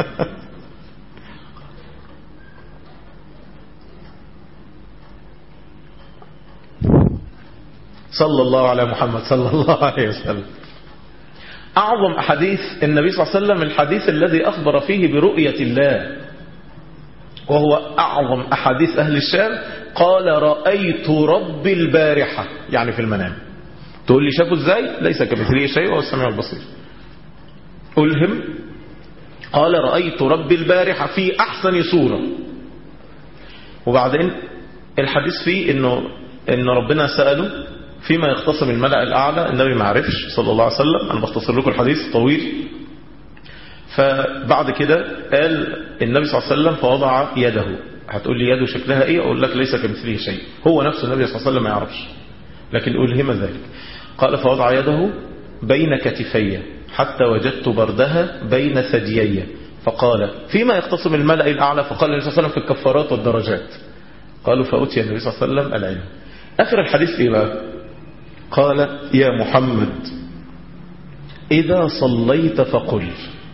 [SPEAKER 3] صلى الله على محمد صلى الله عليه وسلم أعظم أحاديث النبي صلى الله عليه وسلم الحديث الذي أخبر فيه برؤية الله وهو أعظم أحاديث أهل الشام قال رأيت ربي البارحة يعني في المنام تقول لي شافه ازاي ليس كمثله شيء وهو السميع البصير ألهم قال رأيت ربي البارحة في أحسن صورة وبعدين الحديث فيه انه ان ربنا سأله فيما يختصم الملأ الأعلى النبي ما عرفش صلى الله عليه وسلم أنا بختصر لكم الحديث طويل فبعد كده قال النبي صلى الله عليه وسلم فوضع يده هتقول لي يده شكلها ايه اقول لك ليس كمثله شيء هو نفسه النبي صلى الله عليه وسلم ما يعرفش لكن ألهم ذلك قال فوضع يده بين كتفي حتى وجدت بردها بين ثديي فقال فيما يختصم الملأ الأعلى فقال النبي صلى الله عليه وسلم في الكفارات والدرجات قالوا فأتي النبي صلى الله عليه وسلم العلم آخر الحديث إيه بقى قال يا محمد إذا صليت فقل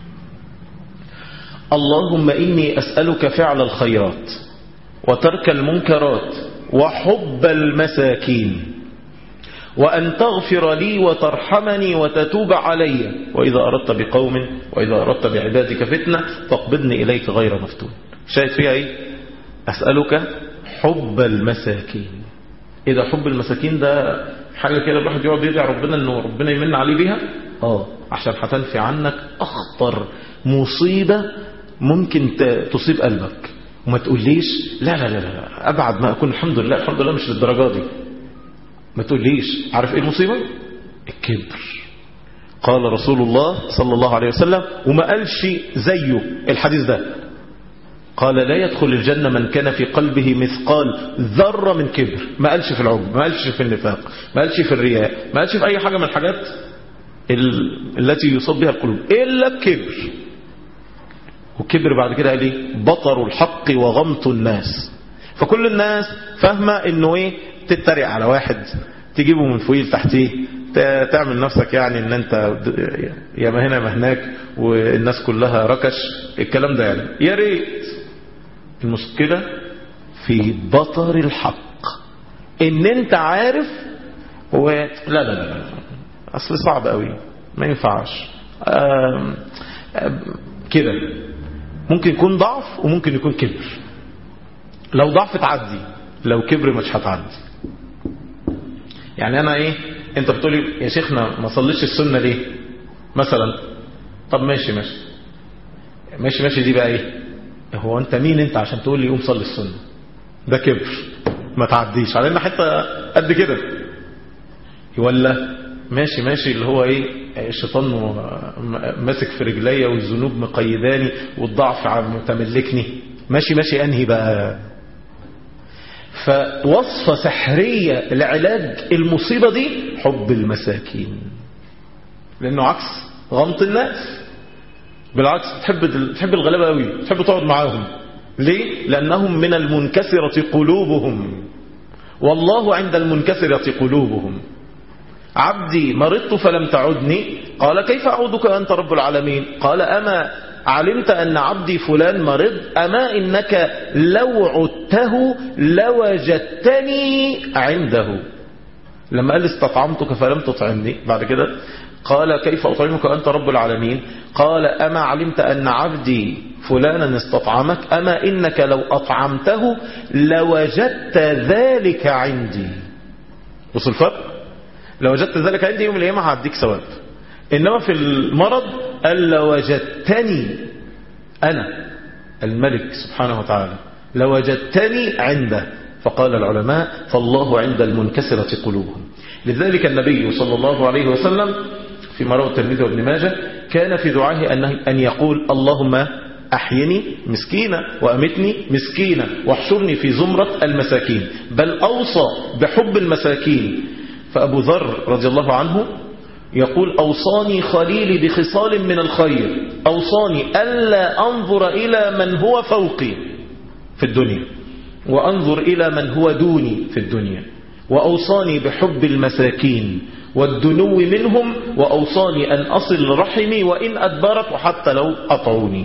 [SPEAKER 3] اللهم إني أسألك فعل الخيرات وترك المنكرات وحب المساكين وأن تغفر لي وترحمني وتتوب علي وإذا أردت بقوم وإذا أردت بعبادك فتنة فاقبضني إليك غير مفتون شاهد فيها إيه أسألك حب المساكين إذا حب المساكين ده حاجة كده الواحد يقعد يدعي ربنا أنه ربنا يمن عليه بيها آه عشان هتنفي عنك أخطر مصيبة ممكن تصيب قلبك وما تقوليش لا لا لا لا أبعد ما أكون الحمد لله الحمد لله مش للدرجة دي ما تقوليش عارف ايه المصيبة الكبر قال رسول الله صلى الله عليه وسلم وما قالش زيه الحديث ده قال لا يدخل الجنة من كان في قلبه مثقال ذرة من كبر ما قالش في العجب ما قالش في النفاق ما قالش في الرياء ما قالش في أي حاجة من الحاجات التي يصاب بها القلوب إلا الكبر وكبر بعد كده قال ايه بطر الحق وغمط الناس فكل الناس فاهمة انه ايه تتريق على واحد تجيبه من فوقيه لتحتيه تعمل نفسك يعني ان انت يا ما هنا ما هناك والناس كلها ركش الكلام ده يعني يا ريت المشكلة في بطر الحق ان انت عارف هو لا لا لا, لا. اصل صعب قوي ما ينفعش آم آم كده ممكن يكون ضعف وممكن يكون كبر لو ضعف تعدي لو كبر مش هتعدي يعني انا ايه انت بتقولي يا شيخنا ما صليش السنة ليه مثلا طب ماشي ماشي ماشي ماشي دي بقى ايه هو انت مين انت عشان تقول لي قوم صلي السنة ده كبر ما تعديش علينا حتى قد كده ولا ماشي ماشي اللي هو ايه الشيطان ماسك في رجليا والذنوب مقيداني والضعف متملكني ماشي ماشي انهي بقى فوصفة سحرية لعلاج المصيبة دي حب المساكين لانه عكس غمط الناس بالعكس تحب تحب الغلابه قوي تحب تقعد معاهم ليه لانهم من المنكسرة قلوبهم والله عند المنكسرة قلوبهم عبدي مرضت فلم تعدني قال كيف أعودك أنت رب العالمين قال أما علمت أن عبدي فلان مرض أما إنك لو عدته لوجدتني عنده لما قال استطعمتك فلم تطعمني بعد كده قال كيف أطعمك أنت رب العالمين قال أما علمت أن عبدي فلانا استطعمك أما إنك لو أطعمته لوجدت ذلك عندي بص الفرق لو وجدت ذلك عندي يوم القيامة هعديك ثواب إنما في المرض قال لوجدتني أنا الملك سبحانه وتعالى لوجدتني عنده فقال العلماء فالله عند المنكسرة قلوبهم لذلك النبي صلى الله عليه وسلم في مروى الترمذي وابن ماجه كان في دعائه أن يقول اللهم أحيني مسكينة وأمتني مسكينة واحشرني في زمرة المساكين بل أوصى بحب المساكين فأبو ذر رضي الله عنه يقول أوصاني خليلي بخصال من الخير أوصاني ألا أنظر إلى من هو فوقي في الدنيا وأنظر إلى من هو دوني في الدنيا وأوصاني بحب المساكين والدنو منهم وأوصاني أن أصل رحمي وإن أدبرت وحتى لو أطعوني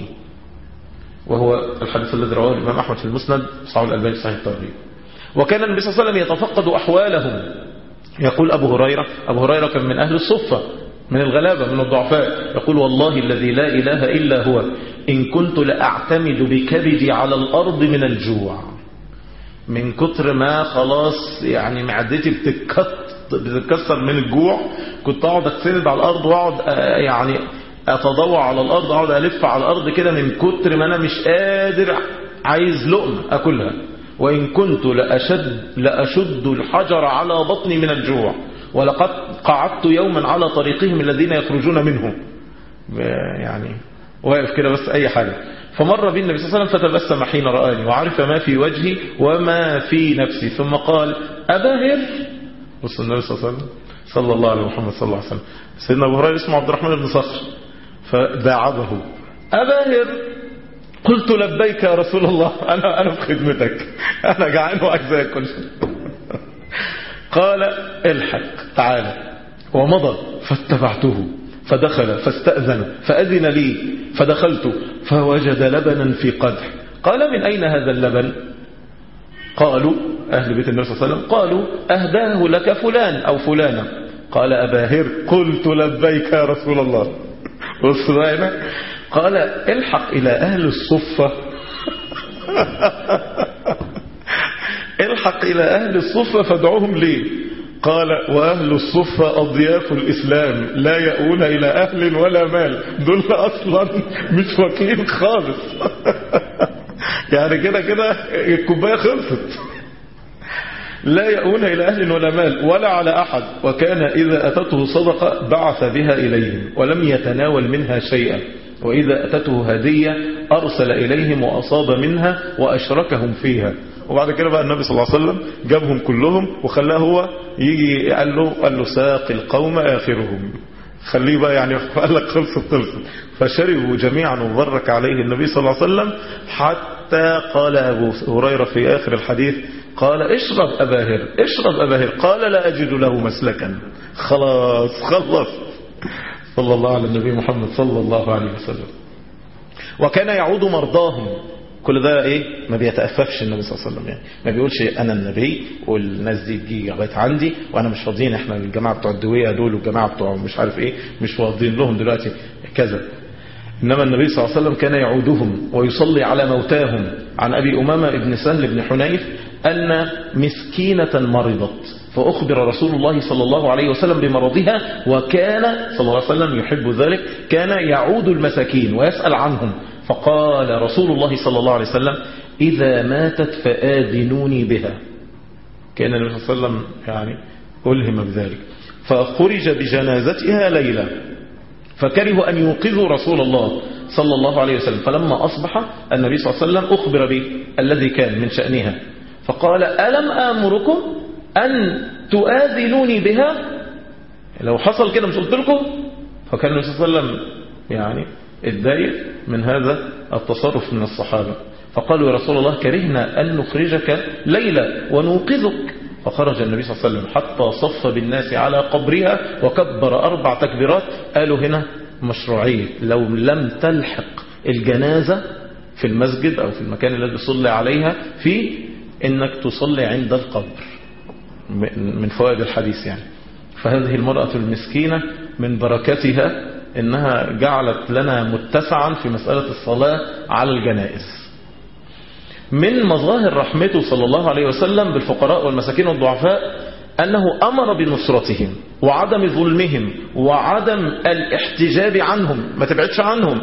[SPEAKER 3] وهو الحديث الذي رواه الإمام أحمد في المسند صحيح الألباني صحيح الترغيب وكان النبي صلى الله عليه وسلم يتفقد أحوالهم يقول أبو هريرة أبو هريرة كان من أهل الصفة من الغلابة من الضعفاء يقول والله الذي لا إله إلا هو إن كنت لأعتمد بكبدي على الأرض من الجوع من كتر ما خلاص يعني معدتي بتتكسر من الجوع كنت أقعد أتسند على الأرض وأقعد يعني أتضوع على الأرض أقعد ألف على الأرض كده من كتر ما أنا مش قادر عايز لقمة أكلها وإن كنت لأشد, لأشد الحجر على بطني من الجوع ولقد قعدت يوما على طريقهم الذين يخرجون منه يعني واقف كده بس أي حاجة فمر بي النبي صلى الله عليه وسلم فتبسم حين رآني وعرف ما في وجهي وما في نفسي ثم قال أباهر بص النبي صلى الله عليه وسلم صلى الله عليه محمد صلى الله عليه وسلم سيدنا أبو هريرة اسمه عبد الرحمن بن صخر فداعبه أباهر قلت لبيك يا رسول الله أنا أنا في خدمتك أنا جعان وعايز آكل قال الحق تعالى ومضى فاتبعته فدخل فاستأذن فأذن لي فدخلت فوجد لبنا في قدح قال من أين هذا اللبن قالوا أهل بيت النبي صلى الله عليه وسلم قالوا أهداه لك فلان أو فلانة قال أباهر قلت لبيك يا رسول الله بص هنا قال الحق إلى أهل الصفة الحق إلى أهل الصفة فادعوهم لي قال وأهل الصفة أضياف الإسلام لا يأون إلى أهل ولا مال دول أصلا مش واكلين خالص يعني كده كده الكوباية خلصت لا يأون إلى أهل ولا مال ولا على أحد وكان إذا أتته صدقة بعث بها إليهم ولم يتناول منها شيئا وإذا أتته هدية أرسل إليهم وأصاب منها وأشركهم فيها وبعد كده بقى النبي صلى الله عليه وسلم جابهم كلهم وخلاه هو يجي قال له قال له ساق القوم آخرهم خليه بقى يعني قال لك خلصت خلصت فشربوا جميعا وبرك عليه النبي صلى الله عليه وسلم حتى قال أبو هريرة في آخر الحديث قال اشرب أباهر اشرب أباهر قال لا أجد له مسلكا خلاص خلص صلى الله على النبي محمد صلى الله عليه وسلم وكان يعود مرضاهم كل ده ايه ما بيتأففش النبي صلى الله عليه وسلم يعني ما بيقولش انا النبي والناس دي تجي لغايه عندي وانا مش فاضيين احنا الجماعه بتوع الدويه دول والجماعه بتوع مش عارف ايه مش فاضيين لهم دلوقتي كذا إنما النبي صلى الله عليه وسلم كان يعودهم ويصلي على موتاهم عن أبي أمامة بن سهل بن حنيف أن مسكينة مرضت فأخبر رسول الله صلى الله عليه وسلم بمرضها وكان صلى الله عليه وسلم يحب ذلك كان يعود المساكين ويسأل عنهم فقال رسول الله صلى الله عليه وسلم إذا ماتت فآذنوني بها كان النبي صلى الله عليه وسلم يعني ألهم بذلك فخرج بجنازتها ليلة فكرهوا أن يوقظوا رسول الله صلى الله عليه وسلم فلما أصبح النبي صلى الله عليه وسلم أخبر به الذي كان من شأنها فقال ألم آمركم أن تؤذنوني بها لو حصل كده مش قلت لكم فكان النبي صلى الله عليه وسلم يعني اتضايق من هذا التصرف من الصحابة فقالوا يا رسول الله كرهنا أن نخرجك ليلة ونوقظك فخرج النبي صلى الله عليه وسلم حتى صف بالناس على قبرها وكبر أربع تكبيرات قالوا هنا مشروعية لو لم تلحق الجنازة في المسجد أو في المكان الذي صلي عليها في إنك تصلي عند القبر من فوائد الحديث يعني فهذه المرأة المسكينة من بركتها إنها جعلت لنا متسعا في مسألة الصلاة على الجنائز من مظاهر رحمته صلى الله عليه وسلم بالفقراء والمساكين والضعفاء أنه أمر بنصرتهم وعدم ظلمهم وعدم الاحتجاب عنهم ما تبعدش عنهم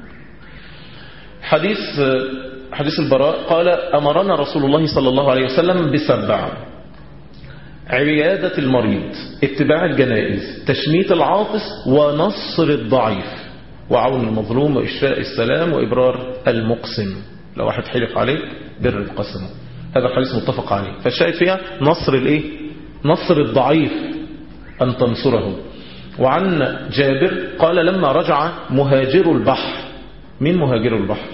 [SPEAKER 3] حديث حديث البراء قال أمرنا رسول الله صلى الله عليه وسلم بسبع عيادة المريض اتباع الجنائز تشميت العاطس ونصر الضعيف وعون المظلوم وإشاء السلام وإبرار المقسم لو واحد حلف عليك بر القسم هذا الحديث متفق عليه فالشاهد فيها نصر الايه نصر الضعيف أن تنصره وعن جابر قال لما رجع مهاجر البحر مين مهاجر البحر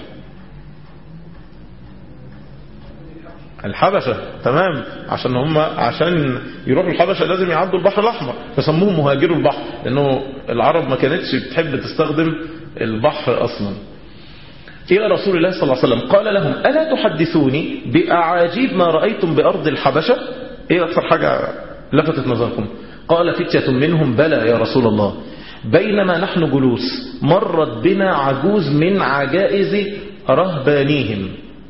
[SPEAKER 3] الحبشة تمام عشان هم عشان يروحوا الحبشة لازم يعدوا البحر الأحمر فسموهم مهاجروا البحر لأنه العرب ما كانتش بتحب تستخدم البحر أصلا إلى رسول الله صلى الله عليه وسلم قال لهم ألا تحدثوني بأعاجيب ما رأيتم بأرض الحبشة إيه أكثر حاجة لفتت نظركم قال فتية منهم بلى يا رسول الله بينما نحن جلوس مرت بنا عجوز من عجائز رهبانيهم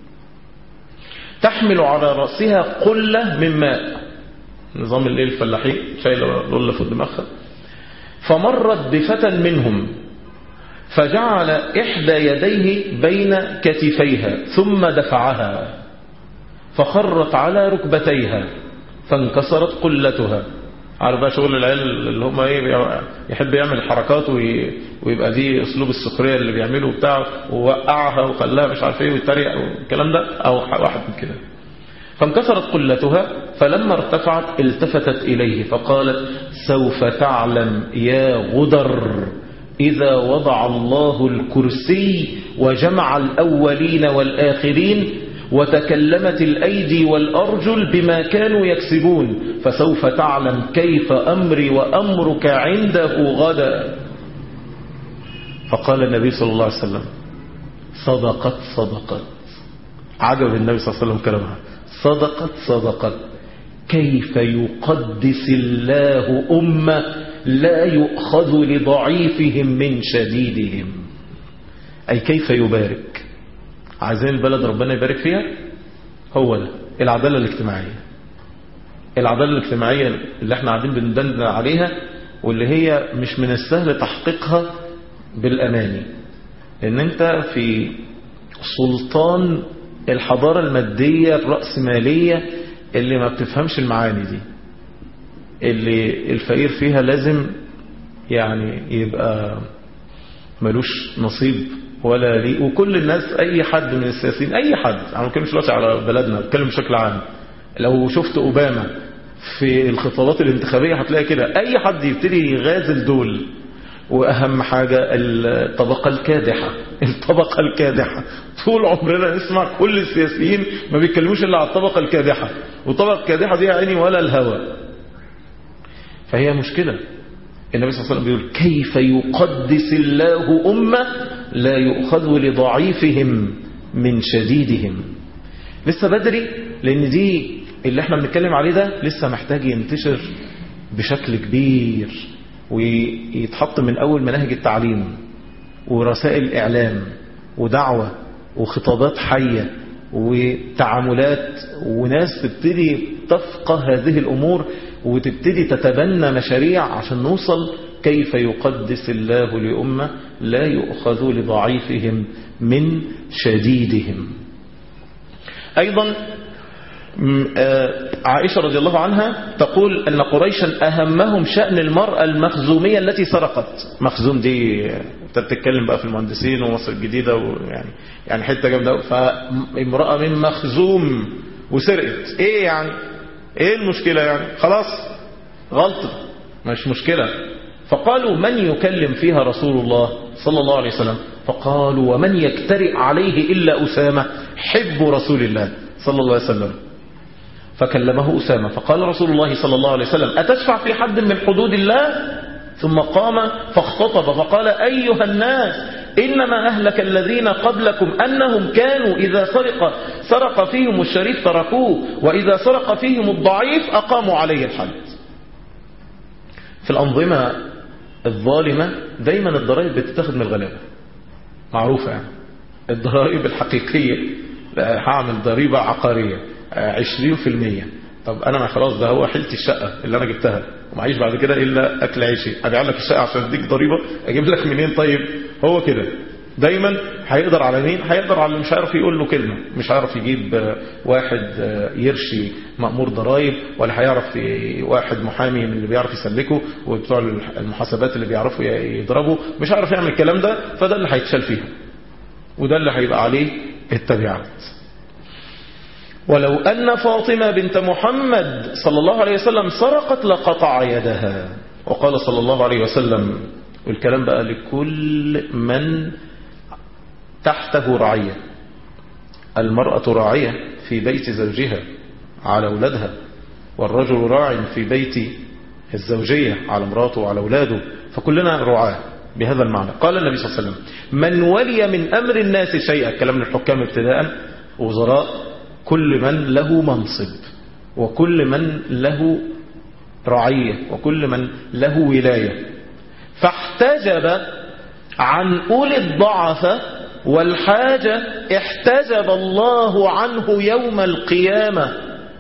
[SPEAKER 3] تحمل على رأسها قلة من ماء نظام الليل الفلاحين شايلة لولة في دماغها فمرت بفتى منهم فجعل إحدى يديه بين كتفيها ثم دفعها فخرت على ركبتيها فانكسرت قلتها عارف بقى شغل العيال اللي هم ايه يحب يعمل حركات ويبقى دي اسلوب السخريه اللي بيعمله بتاع ووقعها وخلاها مش عارف ايه ويتريق والكلام ده او واحد من كده فانكسرت قلتها فلما ارتفعت التفتت اليه فقالت سوف تعلم يا غدر إذا وضع الله الكرسي وجمع الأولين والآخرين وتكلمت الأيدي والأرجل بما كانوا يكسبون فسوف تعلم كيف أمري وأمرك عنده غدا فقال النبي صلى الله عليه وسلم صدقت صدقت عجب النبي صلى الله عليه وسلم كلامها صدقت صدقت كيف يقدس الله أمة لا يؤخذ لضعيفهم من شديدهم أي كيف يبارك عايزين البلد ربنا يبارك فيها هو ده العدالة الاجتماعية العدالة الاجتماعية اللي احنا قاعدين بندندن عليها واللي هي مش من السهل تحقيقها بالأماني ان انت في سلطان الحضارة المادية الرأسمالية اللي ما بتفهمش المعاني دي اللي الفقير فيها لازم يعني يبقى ملوش نصيب ولا ليه وكل الناس اي حد من السياسيين اي حد انا ما بتكلمش دلوقتي على بلدنا بتكلم بشكل عام لو شفت اوباما في الخطابات الانتخابيه هتلاقي كده اي حد يبتدي يغازل دول واهم حاجه الطبقه الكادحه الطبقه الكادحه طول عمرنا نسمع كل السياسيين ما بيتكلموش الا على الطبقه الكادحه والطبقه الكادحه دي عيني ولا الهوى فهي مشكله النبي صلى الله عليه وسلم بيقول كيف يقدس الله أمة لا يؤخذ لضعيفهم من شديدهم لسه بدري لأن دي اللي احنا بنتكلم عليه ده لسه محتاج ينتشر بشكل كبير ويتحط من أول مناهج التعليم ورسائل الإعلام ودعوة وخطابات حية وتعاملات وناس تبتدي تفقه هذه الأمور وتبتدي تتبنى مشاريع عشان نوصل كيف يقدس الله لأمة لا يؤخذ لضعيفهم من شديدهم أيضا عائشة رضي الله عنها تقول أن قريشا أهمهم شأن المرأة المخزومية التي سرقت مخزوم دي تتكلم بقى في المهندسين ومصر الجديدة ويعني يعني حتة جامدة فامرأة من مخزوم وسرقت ايه يعني ايه المشكلة يعني خلاص غلطة مش مشكلة فقالوا من يكلم فيها رسول الله صلى الله عليه وسلم فقالوا ومن يكترئ عليه إلا أسامة حب رسول الله صلى الله عليه وسلم فكلمه أسامة فقال رسول الله صلى الله عليه وسلم أتشفع في حد من حدود الله ثم قام فاختطب فقال أيها الناس إنما أهلك الذين قبلكم أنهم كانوا إذا سرق سرق فيهم الشريف تركوه وإذا سرق فيهم الضعيف أقاموا عليه الحد في الأنظمة الظالمة دايما الضرائب بتتاخد من الغلابة معروفة يعني الضرائب الحقيقية هعمل ضريبة عقارية عشرين في المية طب أنا ما خلاص ده هو حيلتي الشقة اللي أنا جبتها ومعيش بعد كده إلا أكل عيشي أبيع لك الشقة عشان أديك ضريبة أجيب لك منين طيب هو كده دايما هيقدر على مين هيقدر على اللي مش عارف يقول له كلمة مش عارف يجيب واحد يرشي مأمور ضرائب ولا هيعرف واحد محامي من اللي بيعرف يسلكه وبتوع المحاسبات اللي بيعرفوا يضربوا مش عارف يعمل الكلام ده فده اللي هيتشال فيه وده اللي هيبقى عليه التبعات ولو أن فاطمة بنت محمد صلى الله عليه وسلم سرقت لقطع يدها وقال صلى الله عليه وسلم والكلام بقى لكل من تحته رعية المرأة راعية في بيت زوجها على أولادها والرجل راع في بيت الزوجية على مراته وعلى أولاده فكلنا رعاه بهذا المعنى قال النبي صلى الله عليه وسلم من ولي من أمر الناس شيئا كلام للحكام ابتداء وزراء كل من له منصب وكل من له رعية وكل من له ولاية فاحتجب عن أولي الضعف والحاجة احتجب الله عنه يوم القيامة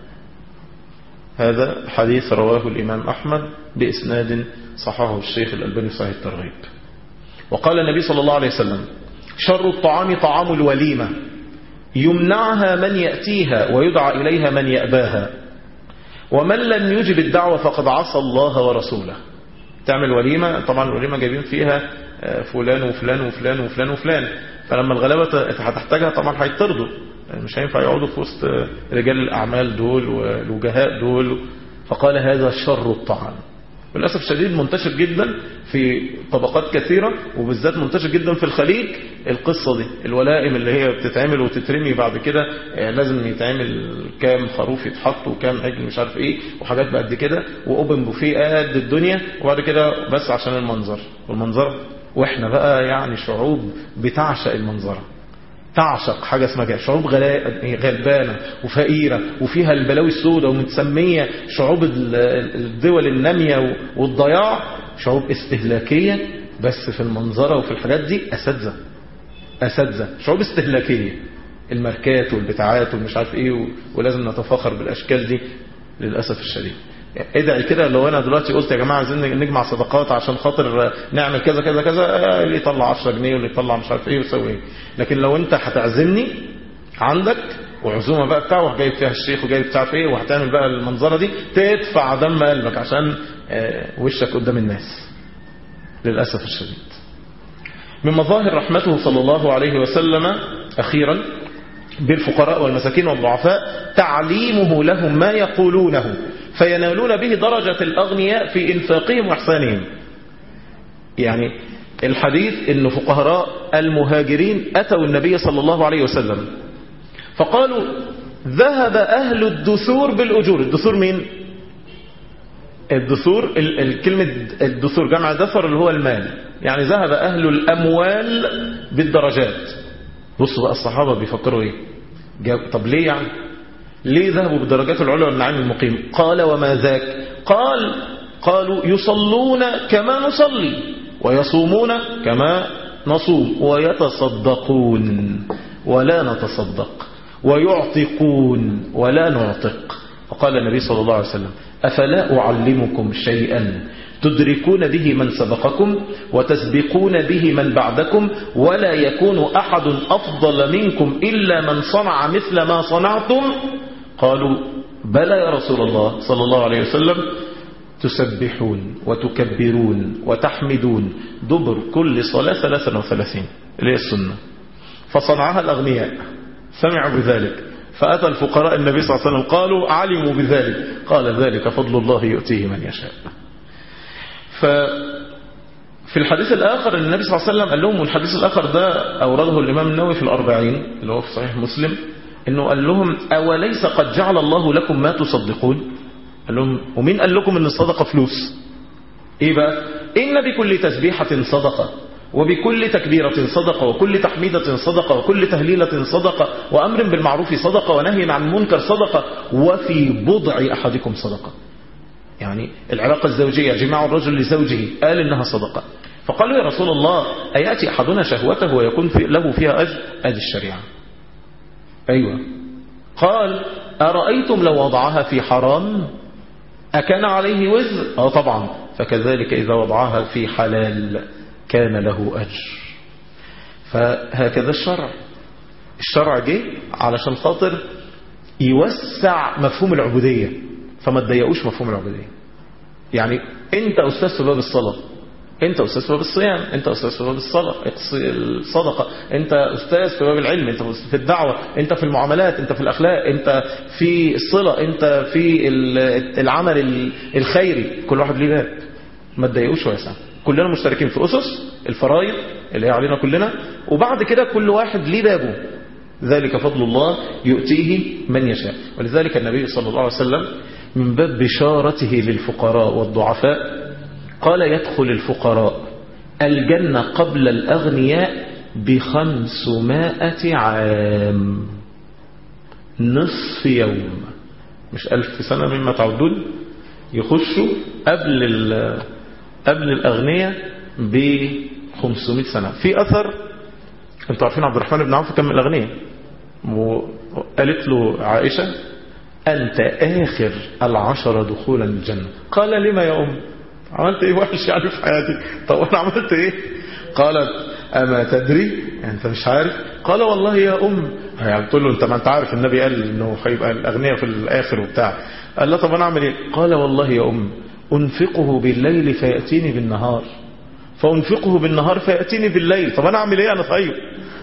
[SPEAKER 3] هذا حديث رواه الإمام أحمد بإسناد صححه الشيخ الألباني في صحيح الترغيب وقال النبي صلى الله عليه وسلم شر الطعام طعام الوليمة يمنعها من يأتيها ويدعى إليها من يأباها ومن لم يجب الدعوة فقد عصى الله ورسوله تعمل وليمة طبعا الوليمة جايبين فيها فلان وفلان وفلان وفلان وفلان فلما الغلابة هتحتاجها طبعا هيطردوا مش هينفع يقعدوا في وسط رجال الأعمال دول والوجهاء دول فقال هذا شر الطعام وللأسف الشديد منتشر جدا في طبقات كثيرة وبالذات منتشر جدا في الخليج القصة دي الولائم اللي هي بتتعمل وتترمي بعد كده لازم يتعمل كام خروف يتحط وكام عجل مش عارف ايه وحاجات بقد كده واوبن بوفيه قد الدنيا وبعد كده بس عشان المنظر والمنظر واحنا بقى يعني شعوب بتعشق المنظره تعشق حاجة اسمها كده شعوب غلبانة وفقيرة وفيها البلاوي السوداء ومتسمية شعوب الدول النامية والضياع شعوب استهلاكية بس في المنظرة وفي الحاجات دي أساتذة أساتذة شعوب استهلاكية الماركات والبتاعات والمش عارف ايه ولازم نتفاخر بالأشكال دي للأسف الشديد ادعي كده لو انا دلوقتي قلت يا جماعه عايزين نجمع صدقات عشان خاطر نعمل كذا كذا كذا اللي يطلع 10 جنيه واللي يطلع مش عارف ايه ويسوي ايه لكن لو انت هتعزمني عندك وعزومه بقى بتاعه جايب فيها الشيخ وجايب بتاع ايه وهتعمل بقى المنظره دي تدفع دم قلبك عشان وشك قدام الناس للاسف الشديد من مظاهر رحمته صلى الله عليه وسلم اخيرا بالفقراء والمساكين والضعفاء تعليمه لهم ما يقولونه فينالون به درجة الأغنياء في إنفاقهم وإحسانهم يعني الحديث أن فقهاء المهاجرين أتوا النبي صلى الله عليه وسلم فقالوا ذهب أهل الدثور بالأجور الدثور مين؟ الدثور الكلمة الدثور جمع دثر اللي هو المال يعني ذهب أهل الأموال بالدرجات بصوا بقى الصحابة بيفكروا ايه طب ليه يعني ليه ذهبوا بالدرجات العلى والنعيم المقيم قال وما ذاك قال قالوا يصلون كما نصلي ويصومون كما نصوم ويتصدقون ولا نتصدق ويعتقون ولا نعتق فقال النبي صلى الله عليه وسلم أفلا أعلمكم شيئا تدركون به من سبقكم وتسبقون به من بعدكم ولا يكون أحد أفضل منكم إلا من صنع مثل ما صنعتم قالوا بلى يا رسول الله صلى الله عليه وسلم تسبحون وتكبرون وتحمدون دبر كل صلاة ثلاثا وثلاثين اللي هي السنة فصنعها الأغنياء سمعوا بذلك فأتى الفقراء النبي صلى الله عليه وسلم قالوا علموا بذلك قال ذلك فضل الله يؤتيه من يشاء ففي الحديث الآخر النبي صلى الله عليه وسلم قال لهم والحديث الآخر ده أورده الإمام النووي في الأربعين اللي هو في صحيح مسلم انه قال لهم اوليس قد جعل الله لكم ما تصدقون قال لهم ومين قال لكم ان الصدقة فلوس ايه بقى ان بكل تسبيحة صدقة وبكل تكبيرة صدقة وكل تحميدة صدقة وكل تهليلة صدقة وأمر بالمعروف صدقة ونهي عن المنكر صدقة وفي بضع أحدكم صدقة يعني العلاقة الزوجية جماع الرجل لزوجه قال إنها صدقة فقالوا يا رسول الله أيأتي أحدنا شهوته ويكون في له فيها أجر أدي الشريعة أيوة قال أرأيتم لو وضعها في حرام أكان عليه وزر آه طبعا فكذلك إذا وضعها في حلال كان له أجر فهكذا الشرع الشرع جه علشان خاطر يوسع مفهوم العبودية فما تضيقوش مفهوم العبودية يعني انت أستاذ في باب الصلاة انت أستاذ في باب الصيام انت أستاذ في باب الصلاة الصدقة انت أستاذ في باب العلم انت في الدعوة انت في المعاملات انت في الأخلاق انت في الصلة انت في العمل الخيري كل واحد ليه باب ما تضايقوش واسع كلنا مشتركين في أسس الفرائض اللي هي علينا كلنا وبعد كده كل واحد ليه بابه ذلك فضل الله يؤتيه من يشاء ولذلك النبي صلى الله عليه وسلم من باب بشارته للفقراء والضعفاء قال يدخل الفقراء الجنة قبل الأغنياء بخمسمائة عام نصف يوم مش ألف سنة مما تعدون يخشوا قبل قبل الأغنياء ب 500 سنة في أثر انتوا عارفين عبد الرحمن بن عوف كان من الأغنياء وقالت له عائشة أنت آخر العشرة دخولا الجنة قال لما يا أم عملت إيه وحش يعني في حياتي طب أنا عملت إيه قالت أما تدري يعني أنت مش عارف قال والله يا أم يعني قلت له أنت ما أنت عارف النبي قال إنه هيبقى الأغنياء في الآخر وبتاع قال لا طب أنا أعمل إيه قال والله يا أم أنفقه بالليل فيأتيني بالنهار فأنفقه بالنهار فيأتيني بالليل طب أنا أعمل إيه أنا طيب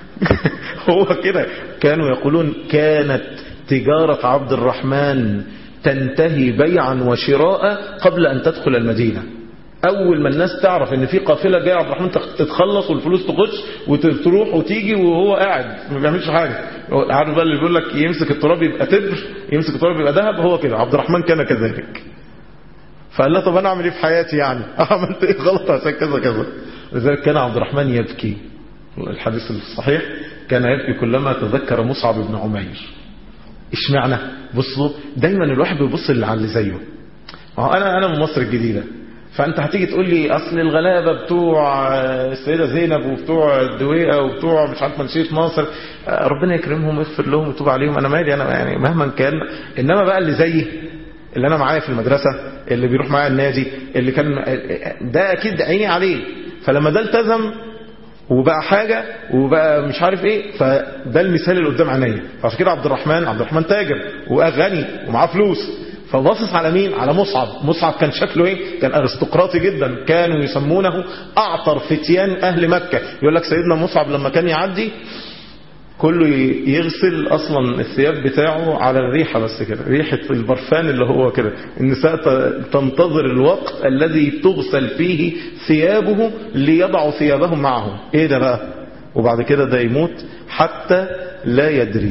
[SPEAKER 3] هو كده كانوا يقولون كانت تجارة عبد الرحمن تنتهي بيعا وشراء قبل أن تدخل المدينة أول ما الناس تعرف إن في قافلة جاية عبد الرحمن تتخلص والفلوس تخش وتروح وتيجي وهو قاعد ما بيعملش حاجة عارف بقى اللي بيقول لك يمسك التراب يبقى تبر يمسك التراب يبقى ذهب هو كده عبد الرحمن كان كذلك فقال له طب انا اعمل ايه في حياتي يعني عملت ايه غلط عشان كذا كذا لذلك كان عبد الرحمن يبكي الحديث الصحيح كان يبكي كلما تذكر مصعب بن عمير اشمعنى بصوا دايما الواحد بيبص اللي على اللي زيه ما هو انا انا من مصر الجديده فانت هتيجي تقول لي اصل الغلابه بتوع السيده زينب وبتوع الدويقه وبتوع مش عارف منشيه مصر ربنا يكرمهم ويغفر لهم ويتوب عليهم انا مالي انا يعني مهما كان انما بقى اللي زيي اللي انا معايا في المدرسة اللي بيروح معايا النادي اللي كان ده اكيد عيني عليه فلما ده التزم وبقى حاجة وبقى مش عارف ايه فده المثال اللي قدام عينيا فعشان كده عبد الرحمن عبد الرحمن تاجر وغني ومعاه فلوس فباصص على مين على مصعب مصعب كان شكله ايه كان ارستقراطي جدا كانوا يسمونه اعطر فتيان اهل مكة يقول لك سيدنا مصعب لما كان يعدي كله يغسل اصلا الثياب بتاعه على الريحة بس كده ريحة البرفان اللي هو كده النساء تنتظر الوقت الذي تغسل فيه ثيابه ليضعوا ثيابهم معهم ايه ده بقى وبعد كده ده يموت حتى لا يدري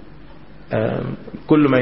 [SPEAKER 3] كل ما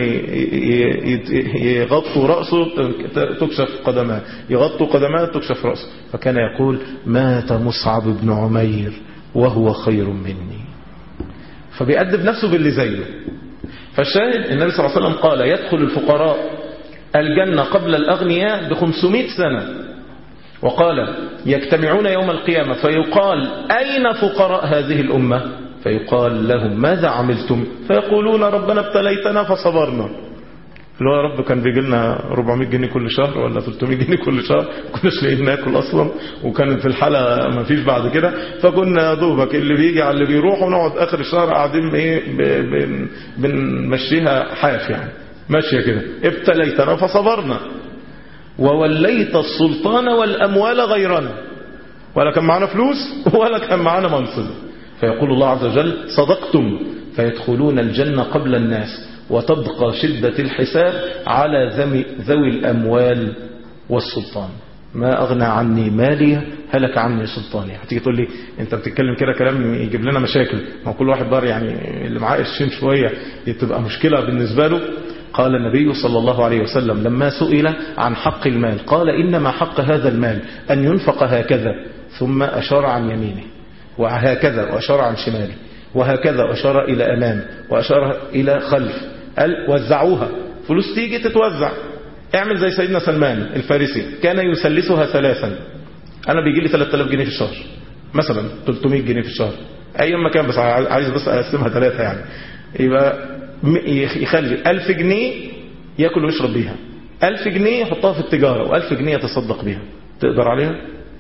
[SPEAKER 3] يغطوا رأسه تكشف قدماه يغطوا قدماه تكشف رأسه فكان يقول مات مصعب بن عمير وهو خير مني فبيأدب نفسه باللي زيه فالشاهد النبي صلى الله عليه وسلم قال يدخل الفقراء الجنة قبل الأغنياء بخمسمائة سنة وقال يجتمعون يوم القيامة فيقال أين فقراء هذه الأمة فيقال لهم ماذا عملتم فيقولون ربنا ابتليتنا فصبرنا اللي هو يا رب كان بيجي لنا 400 جنيه كل شهر ولا 300 جنيه كل شهر كناش لاقيين ناكل اصلا وكانت في الحاله ما فيش بعد كده فكنا يا دوبك اللي بيجي على اللي بيروح ونقعد اخر الشهر قاعدين ايه بن بنمشيها حاف يعني ماشيه كده ابتليتنا فصبرنا ووليت السلطان والاموال غيرنا ولا كان معانا فلوس ولا كان معانا منصب فيقول الله عز وجل صدقتم فيدخلون الجنة قبل الناس وتبقى شدة الحساب على ذوي الأموال والسلطان ما أغنى عني مالي هلك عني سلطاني هتيجي تقول لي انت بتتكلم كده كلام يجيب لنا مشاكل ما هو كل واحد بقى يعني اللي معاه قرشين شويه دي تبقى مشكله بالنسبه له قال النبي صلى الله عليه وسلم لما سئل عن حق المال قال انما حق هذا المال ان ينفق هكذا ثم اشار عن يمينه وهكذا واشار عن شماله وهكذا واشار الى امام واشار الى خلف قال وزعوها فلوس تيجي تتوزع اعمل زي سيدنا سلمان الفارسي كان يسلسها ثلاثا انا بيجي لي 3000 جنيه في الشهر مثلا 300 جنيه في الشهر ايام ما كان بس عايز بس اقسمها ثلاثه يعني يبقى يخلي 1000 جنيه ياكل ويشرب بيها 1000 جنيه يحطها في التجاره و1000 جنيه يتصدق بيها تقدر عليها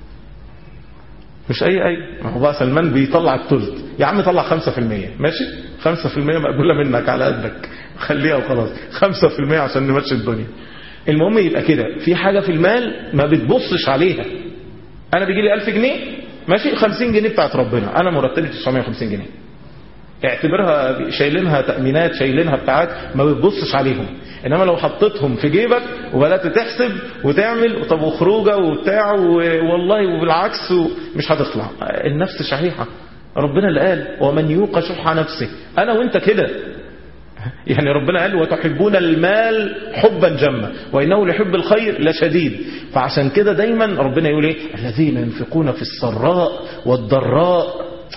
[SPEAKER 3] مش اي اي ما هو بقى سلمان بيطلع الثلث يا عم طلع 5% ماشي 5% مقبوله منك على قدك خليها وخلاص 5% عشان نمشي الدنيا المهم يبقى كده في حاجة في المال ما بتبصش عليها انا بيجي لي 1000 جنيه ماشي 50 جنيه بتاعت ربنا انا مرتبي 950 جنيه اعتبرها شايلينها تأمينات شايلينها بتاعات ما بتبصش عليهم انما لو حطيتهم في جيبك وبدات تحسب وتعمل طب وخروجه وبتاع والله وبالعكس مش هتطلع النفس شحيحه ربنا اللي قال ومن يوق شح نفسه انا وانت كده يعني ربنا قال وتحبون المال حبا جما وإنه لحب الخير لشديد فعشان كده دايما ربنا يقول ايه الذين ينفقون في السراء والضراء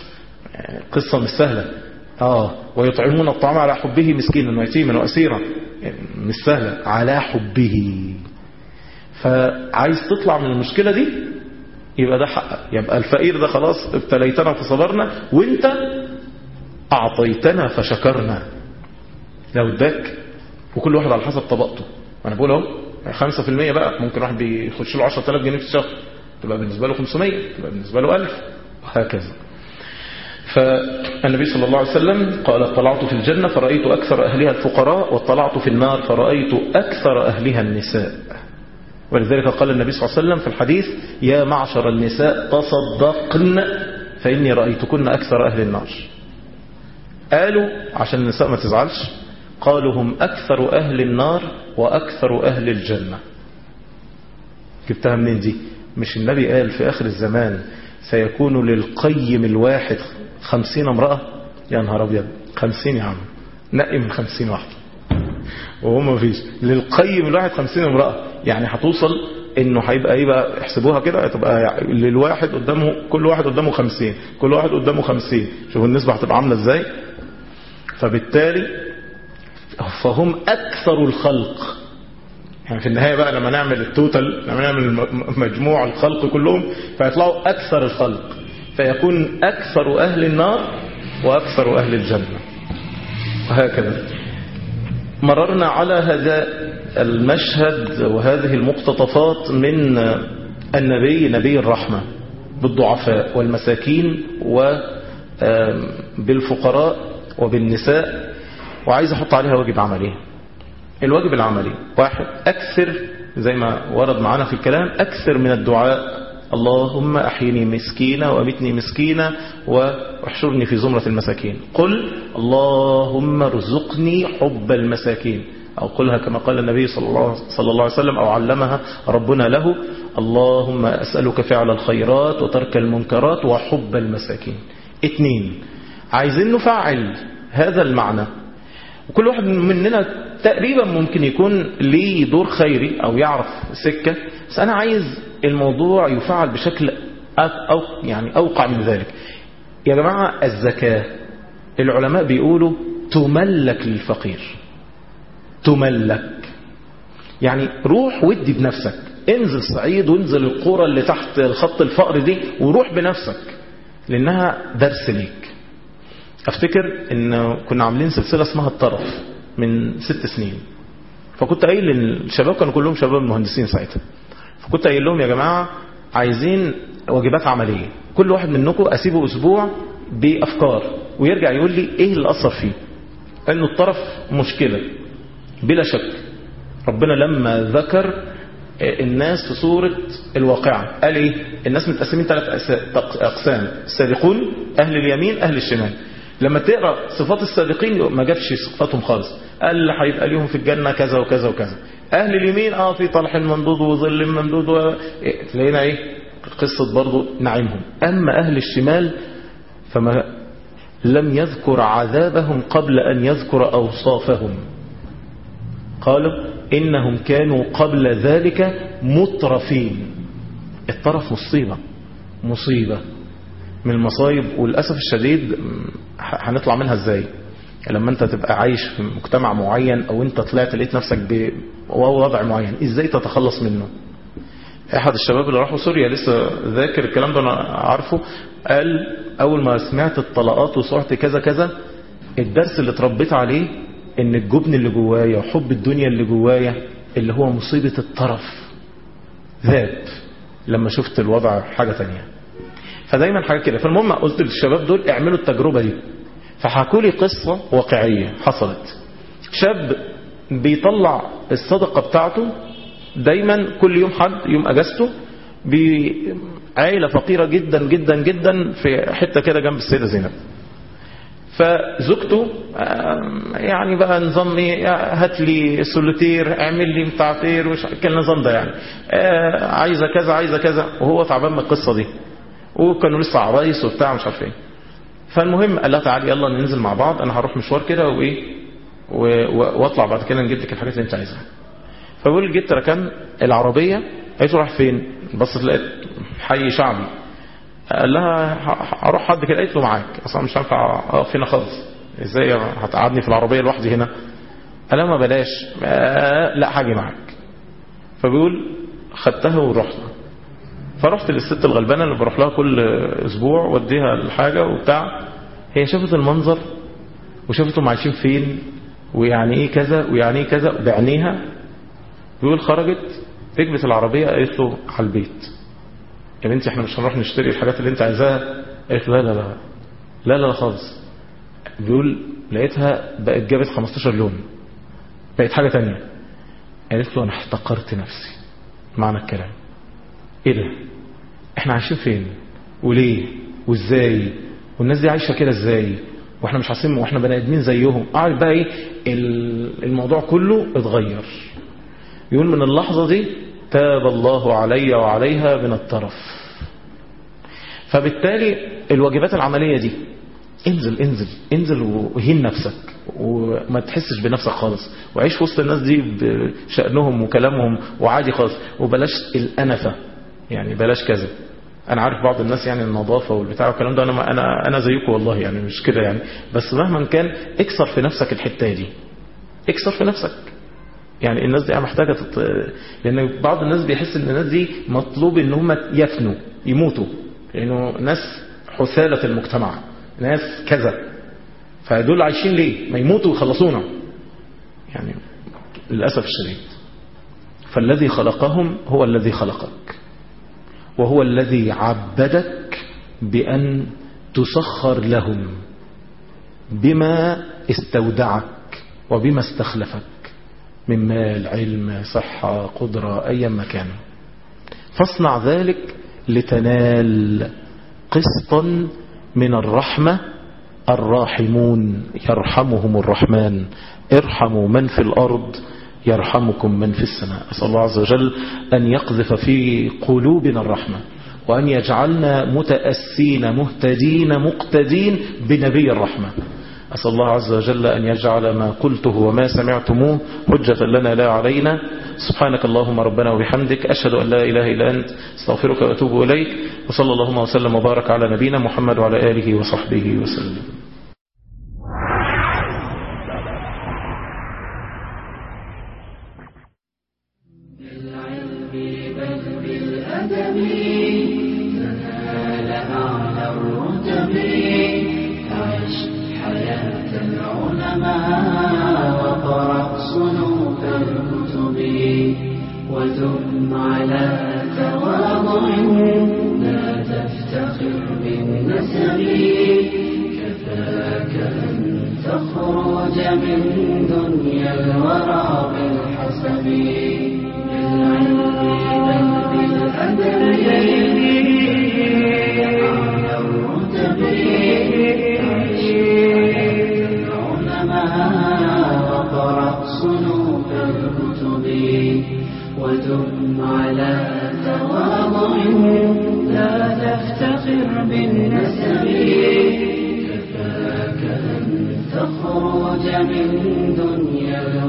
[SPEAKER 3] قصة مش سهلة آه ويطعمون الطعام على حبه مسكينا ويتيما وأسيرا مش سهلة على حبه فعايز تطلع من المشكلة دي يبقى ده حقك يبقى الفقير ده خلاص ابتليتنا فصبرنا وانت أعطيتنا فشكرنا لو اداك وكل واحد على حسب طبقته انا بقول اهو 5% بقى ممكن واحد بيخش له 10000 جنيه في الشهر تبقى بالنسبه له 500 تبقى بالنسبه له 1000 وهكذا فالنبي صلى الله عليه وسلم قال اطلعت في الجنة فرأيت أكثر أهلها الفقراء واطلعت في النار فرأيت أكثر أهلها النساء ولذلك قال النبي صلى الله عليه وسلم في الحديث يا معشر النساء تصدقن فإني رأيتكن أكثر أهل النار قالوا عشان النساء ما تزعلش قالوا هم أكثر أهل النار وأكثر أهل الجنة جبتها منين دي مش النبي قال في آخر الزمان سيكون للقيم الواحد خمسين امرأة يا نهار أبيض خمسين يا عم نقي من خمسين واحدة وهو ما فيش للقيم الواحد خمسين امرأة يعني هتوصل انه هيبقى ايه بقى احسبوها كده هتبقى للواحد قدامه كل واحد قدامه خمسين كل واحد قدامه خمسين شوفوا النسبة هتبقى عاملة ازاي فبالتالي فهم أكثر الخلق يعني في النهاية بقى لما نعمل التوتال لما نعمل مجموع الخلق كلهم فيطلعوا أكثر الخلق فيكون أكثر أهل النار وأكثر أهل الجنة وهكذا مررنا على هذا المشهد وهذه المقتطفات من النبي نبي الرحمة بالضعفاء والمساكين وبالفقراء وبالنساء وعايز احط عليها واجب عملي الواجب العملي واحد اكثر زي ما ورد معنا في الكلام اكثر من الدعاء اللهم احيني مسكينة وامتني مسكينة واحشرني في زمرة المساكين قل اللهم ارزقني حب المساكين أو قلها كما قال النبي صلى الله, صلى الله عليه وسلم أو علمها ربنا له اللهم أسألك فعل الخيرات وترك المنكرات وحب المساكين اتنين عايزين نفعل هذا المعنى وكل واحد مننا تقريبا ممكن يكون ليه دور خيري أو يعرف سكة بس أنا عايز الموضوع يفعل بشكل أو يعني أوقع من ذلك يا جماعة الزكاة العلماء بيقولوا تملك للفقير تملك يعني روح ودي بنفسك انزل صعيد وانزل القرى اللي تحت خط الفقر دي وروح بنفسك لانها درس ليك افتكر ان كنا عاملين سلسلة اسمها الطرف من ست سنين فكنت قايل للشباب كانوا كلهم شباب مهندسين ساعتها فكنت قايل لهم يا جماعة عايزين واجبات عملية كل واحد منكم اسيبه اسبوع بافكار ويرجع يقول لي ايه اللي اثر فيه انه الطرف مشكلة بلا شك ربنا لما ذكر الناس في سورة الواقعة قال ايه الناس متقسمين ثلاث اقسام السابقون اهل اليمين اهل الشمال لما تقرا صفات السابقين ما جابش صفاتهم خالص قال هيبقى ليهم في الجنة كذا وكذا وكذا اهل اليمين اه في طلح ممدود وظل ممدود و... تلاقينا ايه قصة برضو نعيمهم أما أهل الشمال فما لم يذكر عذابهم قبل أن يذكر أوصافهم قالوا إنهم كانوا قبل ذلك مترفين الطرف مصيبة مصيبة من المصايب والأسف الشديد هنطلع منها ازاي لما انت تبقى عايش في مجتمع معين او انت طلعت لقيت نفسك بوضع معين ازاي تتخلص منه احد الشباب اللي راحوا سوريا لسه ذاكر الكلام ده انا عارفه قال اول ما سمعت الطلقات وسمعت كذا كذا الدرس اللي اتربيت عليه ان الجبن اللي جوايا وحب الدنيا اللي جوايا اللي هو مصيبة الطرف ذاب لما شفت الوضع حاجة تانية فدايما حاجة كده فالمهم قلت للشباب دول اعملوا التجربة دي فحكوا لي قصة واقعية حصلت شاب بيطلع الصدقة بتاعته دايما كل يوم حد يوم اجازته بعائلة فقيرة جدا جدا جدا في حتة كده جنب السيدة زينب فزوجته يعني بقى نظام ايه هات لي سولوتير اعمل لي متعتير وش كان النظام ده يعني عايزه كذا عايزه كذا وهو تعبان من القصه دي وكانوا لسه عرايس وبتاع مش عارف ايه فالمهم قال لها تعالي يلا ننزل مع بعض انا هروح مشوار كده وايه واطلع بعد كده نجيب لك الحاجات اللي انت عايزها فبقول جيت ركن العربيه قالت له رايح فين بصت لقيت حي شعبي قال لها هروح حد كده قالت له معاك اصلا مش هينفع اقف هنا خالص ازاي هتقعدني في العربيه لوحدي هنا قال لها ما بلاش آه لا هاجي معاك فبيقول خدتها ورحنا فرحت للست الغلبانه اللي بروح لها كل اسبوع واديها الحاجه وبتاع هي شافت المنظر وشافتهم عايشين فين ويعني ايه كذا ويعني ايه كذا بعينيها بيقول خرجت ركبت العربيه قالت له على البيت يا بنتي احنا مش هنروح نشتري الحاجات اللي انت عايزاها قالت لا لا لا لا لا خالص بيقول لقيتها بقت جابت 15 لون بقت حاجة تانية قالت له انا احتقرت نفسي معنى الكلام ايه ده احنا عايشين فين وليه وازاي والناس دي عايشة كده ازاي واحنا مش عايزين واحنا بني ادمين زيهم قاعد بقى ايه الموضوع كله اتغير يقول من اللحظة دي تاب الله علي وعليها من الطرف فبالتالي الواجبات العملية دي انزل انزل انزل وهين نفسك وما تحسش بنفسك خالص وعيش في وسط الناس دي بشأنهم وكلامهم وعادي خالص وبلاش الأنفة يعني بلاش كذا انا عارف بعض الناس يعني النظافه والبتاع والكلام ده انا انا انا زيكم والله يعني مش كده يعني بس مهما كان اكسر في نفسك الحته دي اكسر في نفسك يعني الناس دي محتاجة تط... لأن بعض الناس بيحس ان الناس دي مطلوب ان هم يفنوا يموتوا لأنه ناس حثالة المجتمع ناس كذا فدول عايشين ليه ما يموتوا ويخلصونا يعني للأسف الشديد فالذي خلقهم هو الذي خلقك وهو الذي عبدك بأن تسخر لهم بما استودعك وبما استخلفك من مال علم صحة قدرة أي مكان فاصنع ذلك لتنال قسطا من الرحمة الراحمون يرحمهم الرحمن ارحموا من في الأرض يرحمكم من في السماء أسأل الله عز وجل أن يقذف في قلوبنا الرحمة وأن يجعلنا متأسين مهتدين مقتدين بنبي الرحمة أسأل الله عز وجل أن يجعل ما قلته وما سمعتموه حجة لنا لا علينا سبحانك اللهم ربنا وبحمدك أشهد أن لا إله إلا أنت استغفرك وأتوب إليك وصلى اللهم وسلم وبارك على نبينا محمد وعلى آله وصحبه وسلم
[SPEAKER 2] بالعلم بل بالأدب تنال أعلى الرتب عش حياة العلماء وقرأ صنوف الكتب وثم على تواضع لا تفتخر بالنسب كفاك أن تخرج من دنيا الورى بالحسب بالعلم بل بالأدب على الرتب عيش حياة العلماء وقرأ صنوف الكتب ودم على تواضع لا تفتخر بالنسب كفاك أن تخرج من دنيا